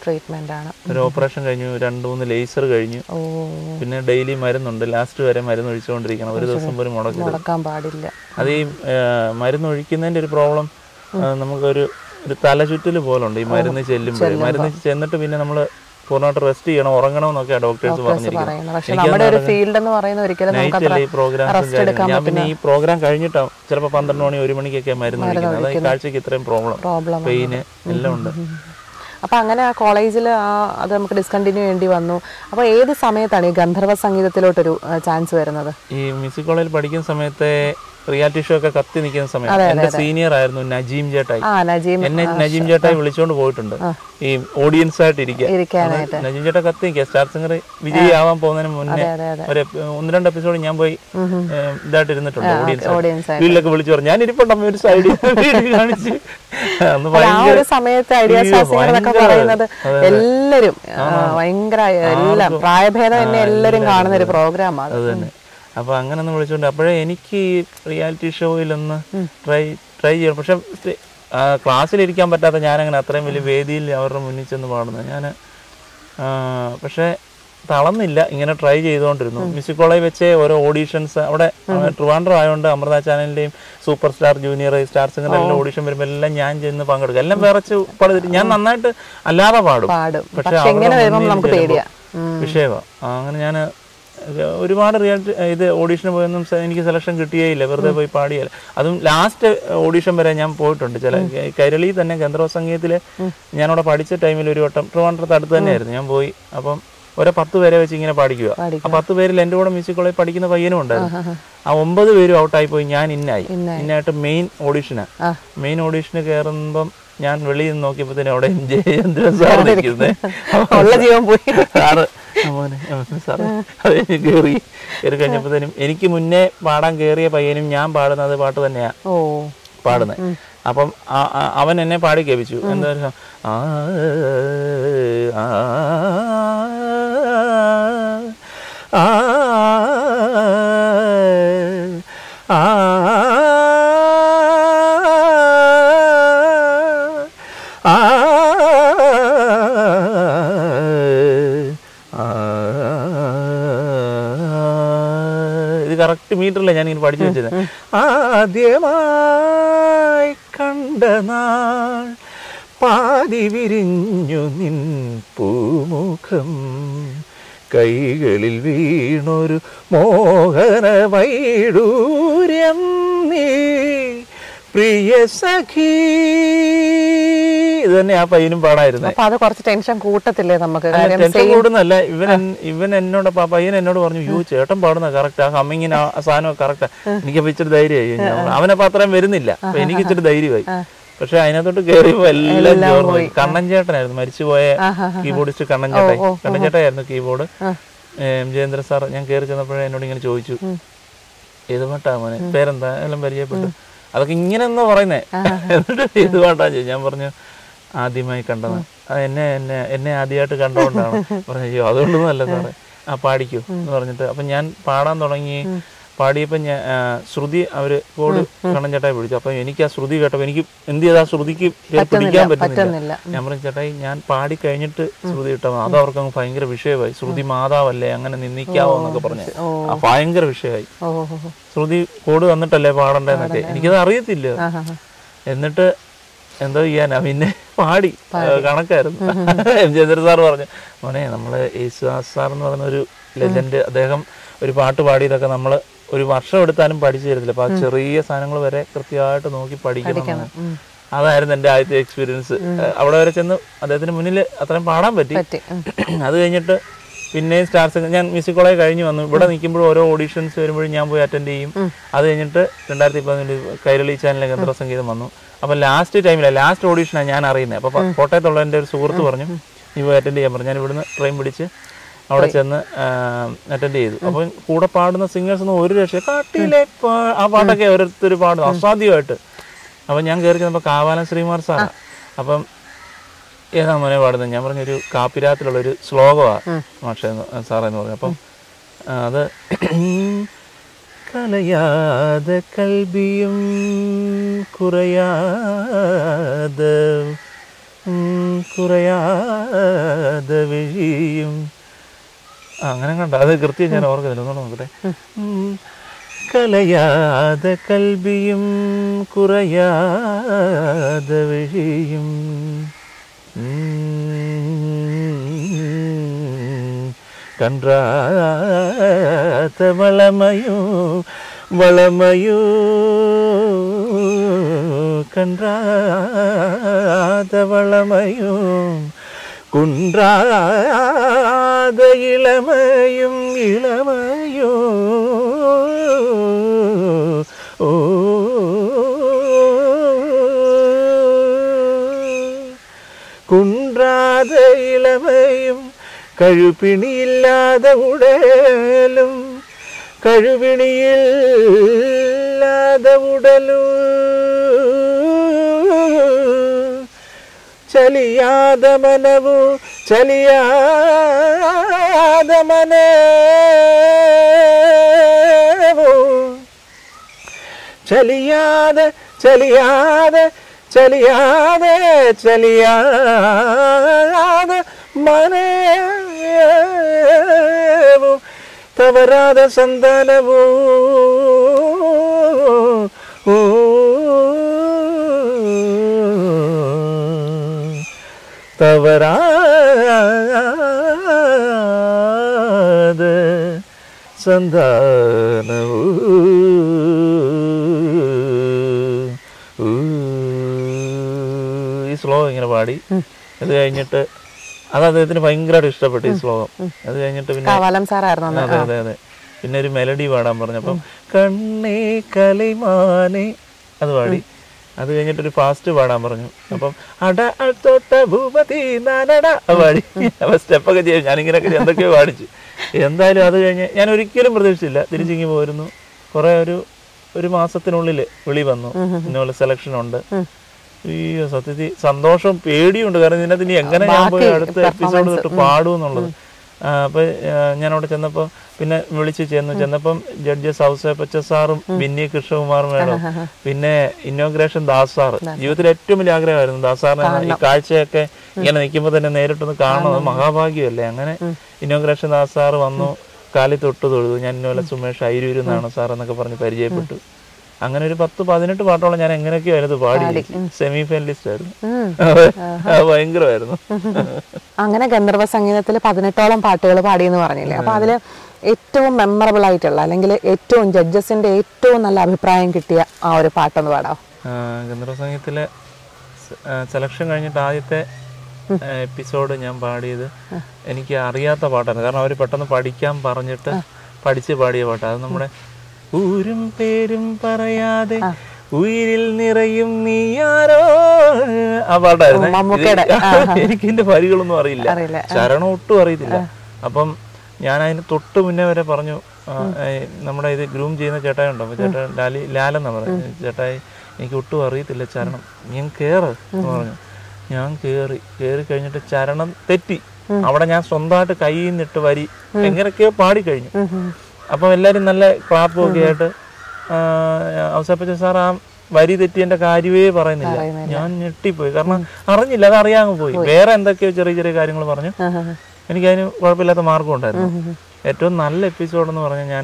ട്രീറ്റ്മെന്റ് ആണ് ഒരു ഓപ്പറേഷൻ കഴിഞ്ഞു രണ്ട് മൂന്ന് ലേസർ കഴിഞ്ഞു ഓ പിന്നെ ഡെയിലി മരുന്നുണ്ട് ലാസ്റ്റ് വരെ മരുന്ന് ഒഴിച്ചുകൊണ്ടിരിക്കണം ഒരു ദിവസം പോലും മുടക്കരുത് മുടക്കാൻ പാടില്ല അത് ഈ ആ, മരുന്ന് ഒഴിക്കുന്നതിന്റെ ഒരു പ്രോബ്ലം നമുക്കൊരു ഒരു തലചുറ്റൽ പോലുണ്ട് ഈ മരുന്ന് ചെല്ലുമ്പോൾ മരുന്ന് ചെന്നിട്ട് പിന്നെ നമ്മൾ പൂർണ്ണമായിട്ട് റെസ്റ്റ് ചെയ്യണം ഉറങ്ങണം എന്നൊക്കെയാണ് ഡോക്ടേഴ്സ് പറഞ്ഞിരിക്കുന്നത് പറയുന്നത് പക്ഷെ നമ്മുടെ ഒരു ഫീൽഡ് എന്ന് പറയുന്ന ഒരിക്കലും നമുക്ക് നൈറ്റ് അല്ലേ ഈ പ്രോഗ്രാംസ് ഞാൻ പിന്നെ ഈ പ്രോഗ്രാം കഴിഞ്ഞിട്ടാവും ചിലപ്പോൾ പന്ത്രണ്ട് മണി ഒരു മണിക്കൊക്കെ മരുന്ന് ഒഴിക്കുന്നത് അതായത് ഈ കാഴ്ചക്ക് ഇത്രയും പ്രോബ്ലം പ്രോബ്ലം പെയിന് എല്ലാം ഉണ്ട് അപ്പൊ അങ്ങനെ ആ കോളേജിൽ ആ അത് നമുക്ക് ഡിസ്കണ്ടിന്യൂ ചെയ്യേണ്ടി വന്നു അപ്പോൾ ഏത് സമയത്താണ് ഈ ഗന്ധർവ സംഗീതത്തിലോട്ടൊരു ചാൻസ് വരുന്നത് ഈ മ്യൂസിക് കോളേജിൽ പഠിക്കുന്ന സമയത്തെ റിയാലിറ്റി ഷോ ഒക്കെ കത്തി നിൽക്കുന്ന സമയത്ത് എന്റെ സീനിയർ ആയിരുന്നു നജീം ചേട്ടായി ആ നജീം എന്നെ നജീം ചേട്ടായി വിളിച്ചോണ്ട് പോയിട്ടുണ്ട് ഈ ഓഡിയൻസ് ആയിട്ട് ഇരിക്കുക ഇരിക്കാനായിട്ട് നജീം ചേട്ടാ കത്തി നിൽക്കുക സ്റ്റാർ സിംഗർ വിജയി ആവാൻ പോകുന്നതിന് മുന്നേ അതെ അതെ ഒരു എപ്പ- ഒന്ന് രണ്ട് എപ്പിസോഡ് ഞാൻ പോയി ഏഹ്, ഇതായിട്ട് ഇരുന്നിട്ടുണ്ട് ഓഡിയൻസ് ഓഡിയൻസ് ആയിട്ട് വീട്ടിലൊക്കെ വിളിച്ചു പറഞ്ഞു ഞാൻ ഇരിപ്പുണ്ടമ്മ ഒരു സൈഡിൽ കാണിച്ച് അന്ന് അല്ല, ആ ഭയങ്കര ഒരു സമയത്ത് ഐഡിയ അയ്യോ, സ്റ്റാർസിംഗ് എന്നൊക്കെ ഭയങ്കര- പറയുന്നത് എല്ലാവരും ആ, ഭയങ്കര എല്ലാം പ്രായഭേദം തന്നെ എല്ലാവരും കാണുന്ന ഒരു പ്രോഗ്രാമാണ് അത് തന്നെ അപ്പൊ അങ്ങനെ ഒന്ന് വിളിച്ചോണ്ട് അപ്പോഴേ എനിക്ക് ഈ റിയാലിറ്റി ഷോയിലൊന്ന് ട്രൈ ട്രൈ ചെയ്യണം പക്ഷെ ക്ലാസ്സിലിരിക്കാൻ പറ്റാത്ത ഞാനങ്ങനെ അത്രയും വലിയ വേദിയിൽ അവരുടെ മുന്നിൽ ചെന്ന് പാടുന്നത് ഞാൻ പക്ഷെ തളർന്നില്ല ഇങ്ങനെ ട്രൈ ചെയ്തുകൊണ്ടിരുന്നു മ്യൂസിക് കോളേജ് വെച്ച് ഓരോ ഓഡീഷൻസ് അവിടെ ട്രിവാൻഡ്രം ആയതുകൊണ്ട് അമൃത ചാനലിന്റെയും സൂപ്പർ സ്റ്റാർ ജൂനിയർ സ്റ്റാർ സിംഗറിന്റെ എല്ലാം ഓഡീഷൻ വരുമ്പോൾ എല്ലാം ഞാൻ ചെന്ന് പങ്കെടുക്കും എല്ലാം വിറച്ച് പാടും ഞാൻ നന്നായിട്ട് അല്ലാതെ പാടും പാടും പക്ഷെ പക്ഷെ ഇങ്ങനെ അവരുടെ വരുമ്പോൾ മുന്നിൽ നമുക്ക് ചെല്ലുമ്പോൾ പേടിയാ വിഷയമാണ് അങ്ങനെ ഞാൻ ഒരുപാട് റിയാലിറ്റി ഇത് ഓഡീഷന് പോയൊന്നും സെ- എനിക്ക് സെലക്ഷൻ കിട്ടിയേയില്ല വെറുതെ പോയി പാടിയല്ല അതും ലാസ്റ്റ് ഓഡീഷൻ വരെ ഞാൻ പോയിട്ടുണ്ട് ചില കൈരളി തന്നെ ഗന്ധർവ സംഗീതത്തിൽ ഞാനവിടെ പഠിച്ച ടൈമിൽ ഒരു വട്ടം ട്രിവാൻഡ്രത്ത് അടുത്ത് തന്നെയായിരുന്നു ഞാൻ പോയി അപ്പം ഒരു പത്ത് പേരെ വെച്ച് ഇങ്ങനെ പാടിക്കുക ആ പത്ത് പേരിൽ എൻ്റെ കൂടെ മ്യൂസിക് കോളേജ് പഠിക്കുന്ന പയ്യനും ഉണ്ടായിരുന്നു ആ ഒമ്പത് പേരും ഔട്ടായി പോയി ഞാൻ ഇന്നായി ഇന്നായിട്ട് മെയിൻ ഓഡീഷനാ ആ. മെയിൻ ഓഡീഷന് കയറുമ്പം ഞാൻ വെളിയിൽ നിന്ന് നോക്കിയപ്പോഴത്തേനും അവിടെ ജയചന്ദ്രൻ സാർ നിൽക്കുന്നത് ഉള്ള ജീവൻ പോയി സാറ് മോനെ സാറ് അത് കയറി കയറി കഴിഞ്ഞപ്പോഴത്തേനും എനിക്ക് മുന്നേ പാടാൻ കയറിയ പയ്യനും ഞാൻ പാടുന്നത് പാട്ട് തന്നെയാ ഓ പാടുന്നത് അപ്പം ആ- ആ- അവൻ എന്നെ പാടി കേൾപ്പിച്ചു എന്താ പറയുക ആ ആ ആ ആ ആ ഇത് കറക്റ്റ് മീറ്ററില്ല ഞാൻ ഇങ്ങനെ പഠിച്ചു വെച്ചത് ആദ്യമായി കണ്ട നാൾ പാതി വിരിഞ്ഞു നിൻ പൂമുഖം കൈകളിൽ വീണൊരു മോഹന വൈഡൂര്യം നീ പ്രിയ സഖി ഇത് തന്നെ ആ പയ്യനും പാടായിരുന്നേ അപ്പൊ അത് കുറച്ച് ടെൻഷൻ കൂട്ടത്തില്ലേ നമുക്ക് കാര്യം ടെൻഷൻ കൂടുന്നല്ല ഇവൻ എൻ- ഇവൻ എന്നോട് പ- പയ്യൻ എന്നോട് പറഞ്ഞു യു ചേട്ടൻ പാടുന്ന കറക്റ്റ് ആ ഹമ്മിങ്ങിന് ആ സാധനം കറക്റ്റാ എനിക്കപ്പോ ഇച്ചിരി ധൈര്യമായി ഞാൻ പറഞ്ഞു, അവനപ്പോ അത്രയും വരുന്നില്ല അപ്പൊ എനിക്ക് ഇച്ചിരി ധൈര്യമായി പക്ഷെ അതിനകത്തോട്ട് കയറിയപ്പോ എല്ലാം ചോർന്നു പോയി. കണ്ണൻ ചേട്ടനായിരുന്നു മരിച്ചുപോയ കീബോർഡിസ്റ്റ് കണ്ണൻ ചേട്ടായി കണ്ണൻ ചേട്ടായിരുന്നു കീബോർഡ് എം ജയേന്ദ്ര സാർ ഞാൻ കയറി ചെന്നപ്പോഴേ എന്നോട് ഇങ്ങനെ ചോദിച്ചു ഏത് പാട്ടാ മോനെ പേരെന്താ എല്ലാം പരിചയപ്പെട്ടു അതൊക്കെ ഇങ്ങനെ എന്നാ പറയുന്നേ എന്നിട്ട് ഏത് പാട്ടാ ചോദിച്ചു ഞാൻ പറഞ്ഞു ആദ്യമായി കണ്ടത് അത് എന്നെ എന്നെ എന്നെ ആദ്യമായിട്ട് കണ്ടുകൊണ്ടാണ് പറഞ്ഞു അയ്യോ അതുകൊണ്ടൊന്നും അല്ല സാറേ ആ പാടിക്കൂ എന്ന് പറഞ്ഞിട്ട് അപ്പൊ ഞാൻ പാടാൻ തുടങ്ങി പാടിയപ്പോൾ ഞാൻ ആ, ശ്രുതി അവര് കോഡ് കണ്ണൻചേട്ടായി വിളിച്ചു അപ്പൊ എനിക്ക് ആ ശ്രുതി കേട്ടപ്പോൾ എനിക്ക് എന്ത് ചെയ്താ ശ്രുതിക്ക് പിടിക്കാൻ പറ്റുന്നില്ല പറ്റുന്നില്ല ഞാൻ പറഞ്ഞു ചേട്ടായി ഞാൻ പാടി കഴിഞ്ഞിട്ട് ശ്രുതി ഇട്ടാൽ അത് അവർക്ക് അങ്ങ് ഭയങ്കര വിഷയമായി ശ്രുതി മാതാവല്ലേ അങ്ങനെ നിന്ദിക്കാവോ എന്നൊക്കെ പറഞ്ഞു ആ ഭയങ്കര വിഷയമായി ഓ ഓ, ഓ. ശ്രുതി കോഡ് തന്നിട്ടല്ലേ പാടണ്ടേന്നൊക്കെ എനിക്കത് അറിയത്തില്ല എന്നിട്ട് എന്തോ ചെയ്യാനാ പിന്നെ പാടി ഏഹ് കണക്കായിരുന്നു എം ജയന്ദ്ര സാർ പറഞ്ഞു മോനെ നമ്മള് യേശുദാസ് സാർ എന്ന് പറയുന്ന ഒരു ലെജൻഡ് അദ്ദേഹം ഒരു പാട്ട് പാടിയതൊക്കെ നമ്മൾ ഒരു വർഷം എടുത്താലും പഠിച്ചു തരത്തില്ല അപ്പൊ ആ ചെറിയ സാധനങ്ങൾ വരെ കൃത്യമായിട്ട് നോക്കി പഠിക്കണം എന്ന്. അതായിരുന്നു എൻ്റെ ആദ്യത്തെ എക്സ്പീരിയൻസ് അവിടെ വരെ ചെന്ന് അദ്ദേഹത്തിന് മുന്നിൽ അത്രയും പാടാൻ പറ്റി പറ്റി ഉം. അത് കഴിഞ്ഞിട്ട് പിന്നെയും സ്റ്റാർ സിംഗർ ഞാൻ മ്യൂസിക് കോളേജ് കഴിഞ്ഞ് വന്നു ഇവിടെ നിൽക്കുമ്പോൾ ഓരോ ഓഡീഷൻസ് വരുമ്പോഴും ഞാൻ പോയി അറ്റൻഡ് ചെയ്യും അത് കഴിഞ്ഞിട്ട് രണ്ടായിരത്തി പതിനെട്ട് കൈരളി ചാനലിലെ ഗന്ധർവ സംഗീതം വന്നു അപ്പം ലാസ്റ്റ് ടൈമിലാണ് ലാസ്റ്റ് ഓഡീഷനാണ് ഞാൻ അറിയുന്നത് അപ്പോൾ കോട്ടയത്തുള്ള എൻ്റെ ഒരു സുഹൃത്ത് പറഞ്ഞു നീ പോയി അറ്റൻഡ് ചെയ്യാൻ പറഞ്ഞു ഞാൻ ഇവിടുന്ന് ട്രെയിൻ പിടിച്ച് അവിടെ ചെന്ന് അറ്റൻഡ് ചെയ്തു അപ്പം കൂടെ പാടുന്ന സിംഗേഴ്സ് ഒന്നും ഒരു രക്ഷ കാട്ടിലെ പാ- ആ പാട്ടൊക്കെ ഓരോരുത്തർ പാടുന്നു അസാധ്യമായിട്ട് അപ്പം ഞാൻ കയറി ചെന്നപ്പോൾ കാവാലൻ ശ്രീകുമാർ സാറാണ് അപ്പം ഏതാ മോനെ പാടുന്നത് ഞാൻ പറഞ്ഞൊരു കാപ്പിരാത്തിലുള്ള ഒരു ശ്ലോകമാണ് മാഷ സാറേ എന്ന് പറഞ്ഞു അപ്പം ആ, അത് കലയാതെ കൽബിയും കുറയാതെ ഉം, കുറയാതെ വിഴിയും ആ, അങ്ങനെ കണ്ട അത് കൃത്യം ഞാൻ ഓർക്കുന്നില്ല ഒന്നുകൂടെ നോക്കട്ടെ ഉം. കലയാതെ കൽവിയും കുറയാതെ വിഴിയും കണ്ടാത്ത വളമയോ വളമയോ കണ്ടാത വളമയോ കുன்றாத ഇളമയും ഇളമയോ ഓ കുன்றாத ഇളമയും കഴുപിണിയില്ലാതെ ഉടലും കഴുപിണിയില്ലാതെ ഉടലും ചലിയാದ മനವು ചലിയാದ മനವು ചലിയാದ ചലിയാದ ചലിയാದ ചലിയാದ മനವು ತವರಾದ ಸಂತಾನವು ಓ തവരാത സന്താനവൂ ഈ ശ്ലോകം ഇങ്ങനെ പാടി അത് കഴിഞ്ഞിട്ട് അത് അദ്ദേഹത്തിന് ഭയങ്കരമായിട്ട് ഇഷ്ടപ്പെട്ടു ഈ ശ്ലോകം അത് കഴിഞ്ഞിട്ട് പിന്നെ കാവാലം സാറായിരുന്നു അന്ന് അതെ അതെ അതെ പിന്നെ ഒരു മെലഡി പാടാൻ പറഞ്ഞപ്പം കണ്ണേ കലൈമാനെ അത് പാടി അത് കഴിഞ്ഞിട്ട് ഒരു ഫാസ്റ്റ് പാടാൻ പറഞ്ഞു അപ്പം അട അത്തോട്ട ഭൂപതി നാനട അത് പാടി അപ്പൊ സ്റ്റെപ്പൊക്കെ ചെയ്യും ഞാനിങ്ങനെയൊക്കെ എന്തൊക്കെയോ പാടിച്ചു എന്തായാലും അത് കഴിഞ്ഞ് ഞാൻ ഒരിക്കലും പ്രതീക്ഷിച്ചില്ല തിരിച്ചിങ്ങി പോയിരുന്നു കുറെ ഒരു ഒരു മാസത്തിനുള്ളിൽ വിളി വന്നു ഇന്നപോലെ സെലക്ഷൻ ഉണ്ട് അയ്യോ സത്യത്തിൽ സന്തോഷം പേടിയുണ്ട് കാരണം ഇതിനകത്ത് ഇനി എങ്ങനെ ഞാൻ പോയി അടുത്ത എപ്പിസോഡ് തൊട്ട് പാടും എന്നുള്ളത് ആ, അപ്പൊ ആ, ഞാൻ അവിടെ ചെന്നപ്പോ പിന്നെ വിളിച്ച് ചെന്നു ചെന്നപ്പം ജഡ്ജസ് ഔസേപ്പച്ച സാറും ബിന്നി കൃഷ്ണകുമാറും വേണം പിന്നെ ഇന്നോഗ്രേഷൻ ദാസ് സാറ് ജീവിതത്തിൽ ഏറ്റവും വലിയ ആഗ്രഹമായിരുന്നു ദാസ് സാറിനെ ഈ കാഴ്ചയൊക്കെ ഇങ്ങനെ നിൽക്കുമ്പോൾ തന്നെ നേരിട്ടൊന്ന് കാണണം അത് മഹാഭാഗ്യമല്ലേ അങ്ങനെ ഇന്നോഗ്രേഷൻ ദാസ് സാറ് വന്നു കാലി തൊട്ട് തൊഴുതു ഞാൻ ഇന്നലെ സുമേഷ് അയിരൂര് എന്നാണ് സാർ എന്നൊക്കെ പറഞ്ഞ് പരിചയപ്പെട്ടു അങ്ങനെ ഒരു പത്ത് പതിനെട്ട് പാട്ടോളം ഞാൻ എങ്ങനെയൊക്കെയോ അതിനകത്ത് പാടി സെമി ഫൈനലിസ്റ്റ് ആയിരുന്നു അതെ. അത് ഭയങ്കരമായിരുന്നു അങ്ങനെ ഗന്ധർവ സംഗീതത്തിൽ പതിനെട്ടോളം പാട്ടുകൾ പാടിയെന്ന് പറഞ്ഞില്ലേ അപ്പൊ അതില് ഏറ്റവും മെമ്മറബിൾ ആയിട്ടുള്ള അല്ലെങ്കിൽ ഏറ്റവും ജഡ്ജസിന്റെ ഏറ്റവും നല്ല അഭിപ്രായം കിട്ടിയ ആ ഒരു പാട്ടൊന്ന് പാടാം ആ, ഗന്ധർവ സംഗീതത്തിലെ സെലക്ഷൻ കഴിഞ്ഞിട്ട് ആദ്യത്തെ എപ്പിസോഡ് ഞാൻ പാടിയത് എനിക്ക് അറിയാത്ത പാട്ടാണ് കാരണം അവർ പെട്ടെന്ന് പഠിക്കാൻ പറഞ്ഞിട്ട് പഠിച്ച് പാടിയ പാട്ടാണ് അത് നമ്മുടെ ഊരും പേരും പറയാതെ ഉയിരിൽ നിറയും നീയാരോ ആ പാട്ടായിരുന്നു മമ്മൂക്കയുടെ. എനിക്ക് ഇതിന്റെ വരികളൊന്നും അറിയില്ല അറിയില്ല. ചരണം ഒട്ടും അറിയത്തില്ല അപ്പം ഞാൻ അതിന് തൊട്ട് മുന്നേ വരെ പറഞ്ഞു ആ, ഏ, നമ്മുടെ ഇത് ഗ്രൂം ചെയ്യുന്ന ചേട്ടായി ഉണ്ടോ അപ്പൊ ചേട്ടാ ലാലി ലാലെന്നാ പറഞ്ഞു ചേട്ടായി എനിക്ക് ഒട്ടും അറിയത്തില്ല ചരണം ഞാൻ കേറ് എന്ന് പറഞ്ഞു ഞാൻ കേറി കേറി കഴിഞ്ഞിട്ട് ചരണം തെറ്റി അവിടെ ഞാൻ സ്വന്തമായിട്ട് കയ്യിൽ നിന്നിട്ട് വരി എങ്ങനെയൊക്കെയോ പാടി കഴിഞ്ഞു അപ്പം എല്ലാരും നല്ല ക്ലാപ്പും ഒക്കെ ആയിട്ട് അവസരപ്പച്ച സാർ ആ വരി തെറ്റിയതിന്റെ കാര്യമേ പറയുന്നില്ല ഞാൻ ഞെട്ടിപ്പോയി കാരണം അറിഞ്ഞില്ല അത് അറിയാൻ പോയി വേറെ എന്തൊക്കെയോ ചെറിയ ചെറിയ കാര്യങ്ങൾ പറഞ്ഞു എനിക്കതിന് കുഴപ്പമില്ലാത്ത മാർഗം ഉണ്ടായിരുന്നു ഏറ്റവും നല്ല എപ്പിസോഡ് എന്ന് പറഞ്ഞാൽ ഞാൻ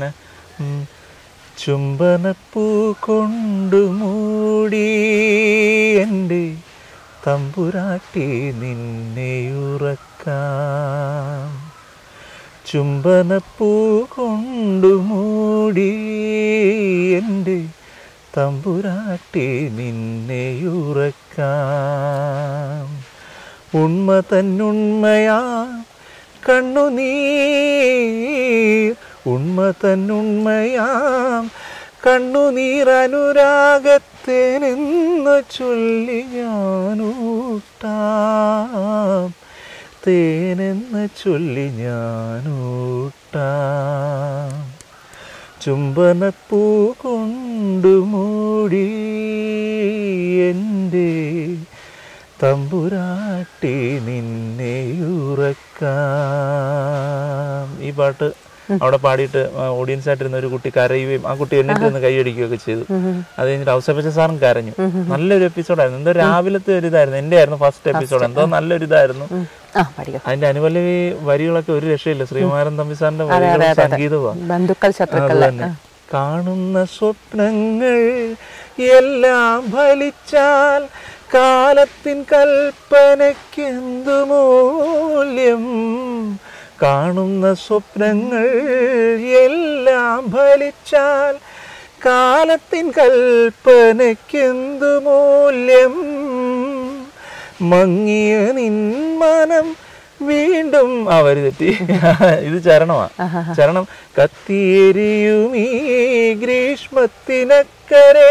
ചുംബനപ്പൂ കൊണ്ടു മൂടി എൻ്റെ തമ്പുരാട്ടി നിന്നെ ഉറക്കാം ചുംബനപ്പൂ കൊണ്ടു മൂടി എൻ്റെ തമ്പുരാട്ടി നിന്നെ ഉറക്കാം ഉണ്മ തന്നുണ്മയാ കണ്ണുനീർ ഉണ്മ തന്നുണ്മയാം കണ്ണുനീർ അനുരാഗത്തേനെന്ന് ചൊല്ലി ഞാനൂട്ടാം തേനെന്ന് ചൊല്ലി ഞാനൂട്ടാം ചുംബനപ്പൂ കൊണ്ടു മൂടി എൻ്റെ തമ്പുരാട്ടി നിന്നെ ഉറക്കാം ഈ പാട്ട് അവിടെ പാടിയിട്ട് ഓഡിയൻസ് ആയിട്ടിരുന്ന ഒരു കുട്ടി കരയുകയും ആ കുട്ടി എന്നിട്ട് നിന്ന് കൈയടിക്കുകയൊക്കെ ചെയ്തു അത് കഴിഞ്ഞിട്ട് ഔസപ്പച്ച സാറും കരഞ്ഞു നല്ലൊരു എപ്പിസോഡായിരുന്നു എന്തോ രാവിലത്തെ ഒരു ഇതായിരുന്നു എൻ്റെ ആയിരുന്നു ഫസ്റ്റ് എപ്പിസോഡ് എന്തോ നല്ലൊരു ഇതായിരുന്നു ആ പഠിക്കാം അതിന്റെ അനുപല്ലവി വരികളൊക്കെ ഒരു രക്ഷയില്ല ശ്രീകുമാരൻ തമ്പി സാറിന്റെ വരികളും സംഗീതവുമാണ് ബന്ധുക്കൾ ശത്രുക്കൾ തന്നെ കാണുന്ന സ്വപ്നങ്ങൾ എല്ലാം ഫലിച്ചാൽ കാലത്തിൻ കൽപ്പനയ്ക്കെന്തു മൂല്യം കാണുന്ന സ്വപ്നങ്ങൾ എല്ലാം ഫലിച്ചാൽ കാലത്തിൻ കൽപ്പനയ്ക്കെന്തു മൂല്യം മങ്ങിയ നിന്മനം വീണ്ടും അവര് തെറ്റി ഇത് ചരണമാ ചരണം കത്തിയെരിയും ഈ ഗ്രീഷ്മത്തിനക്കരെ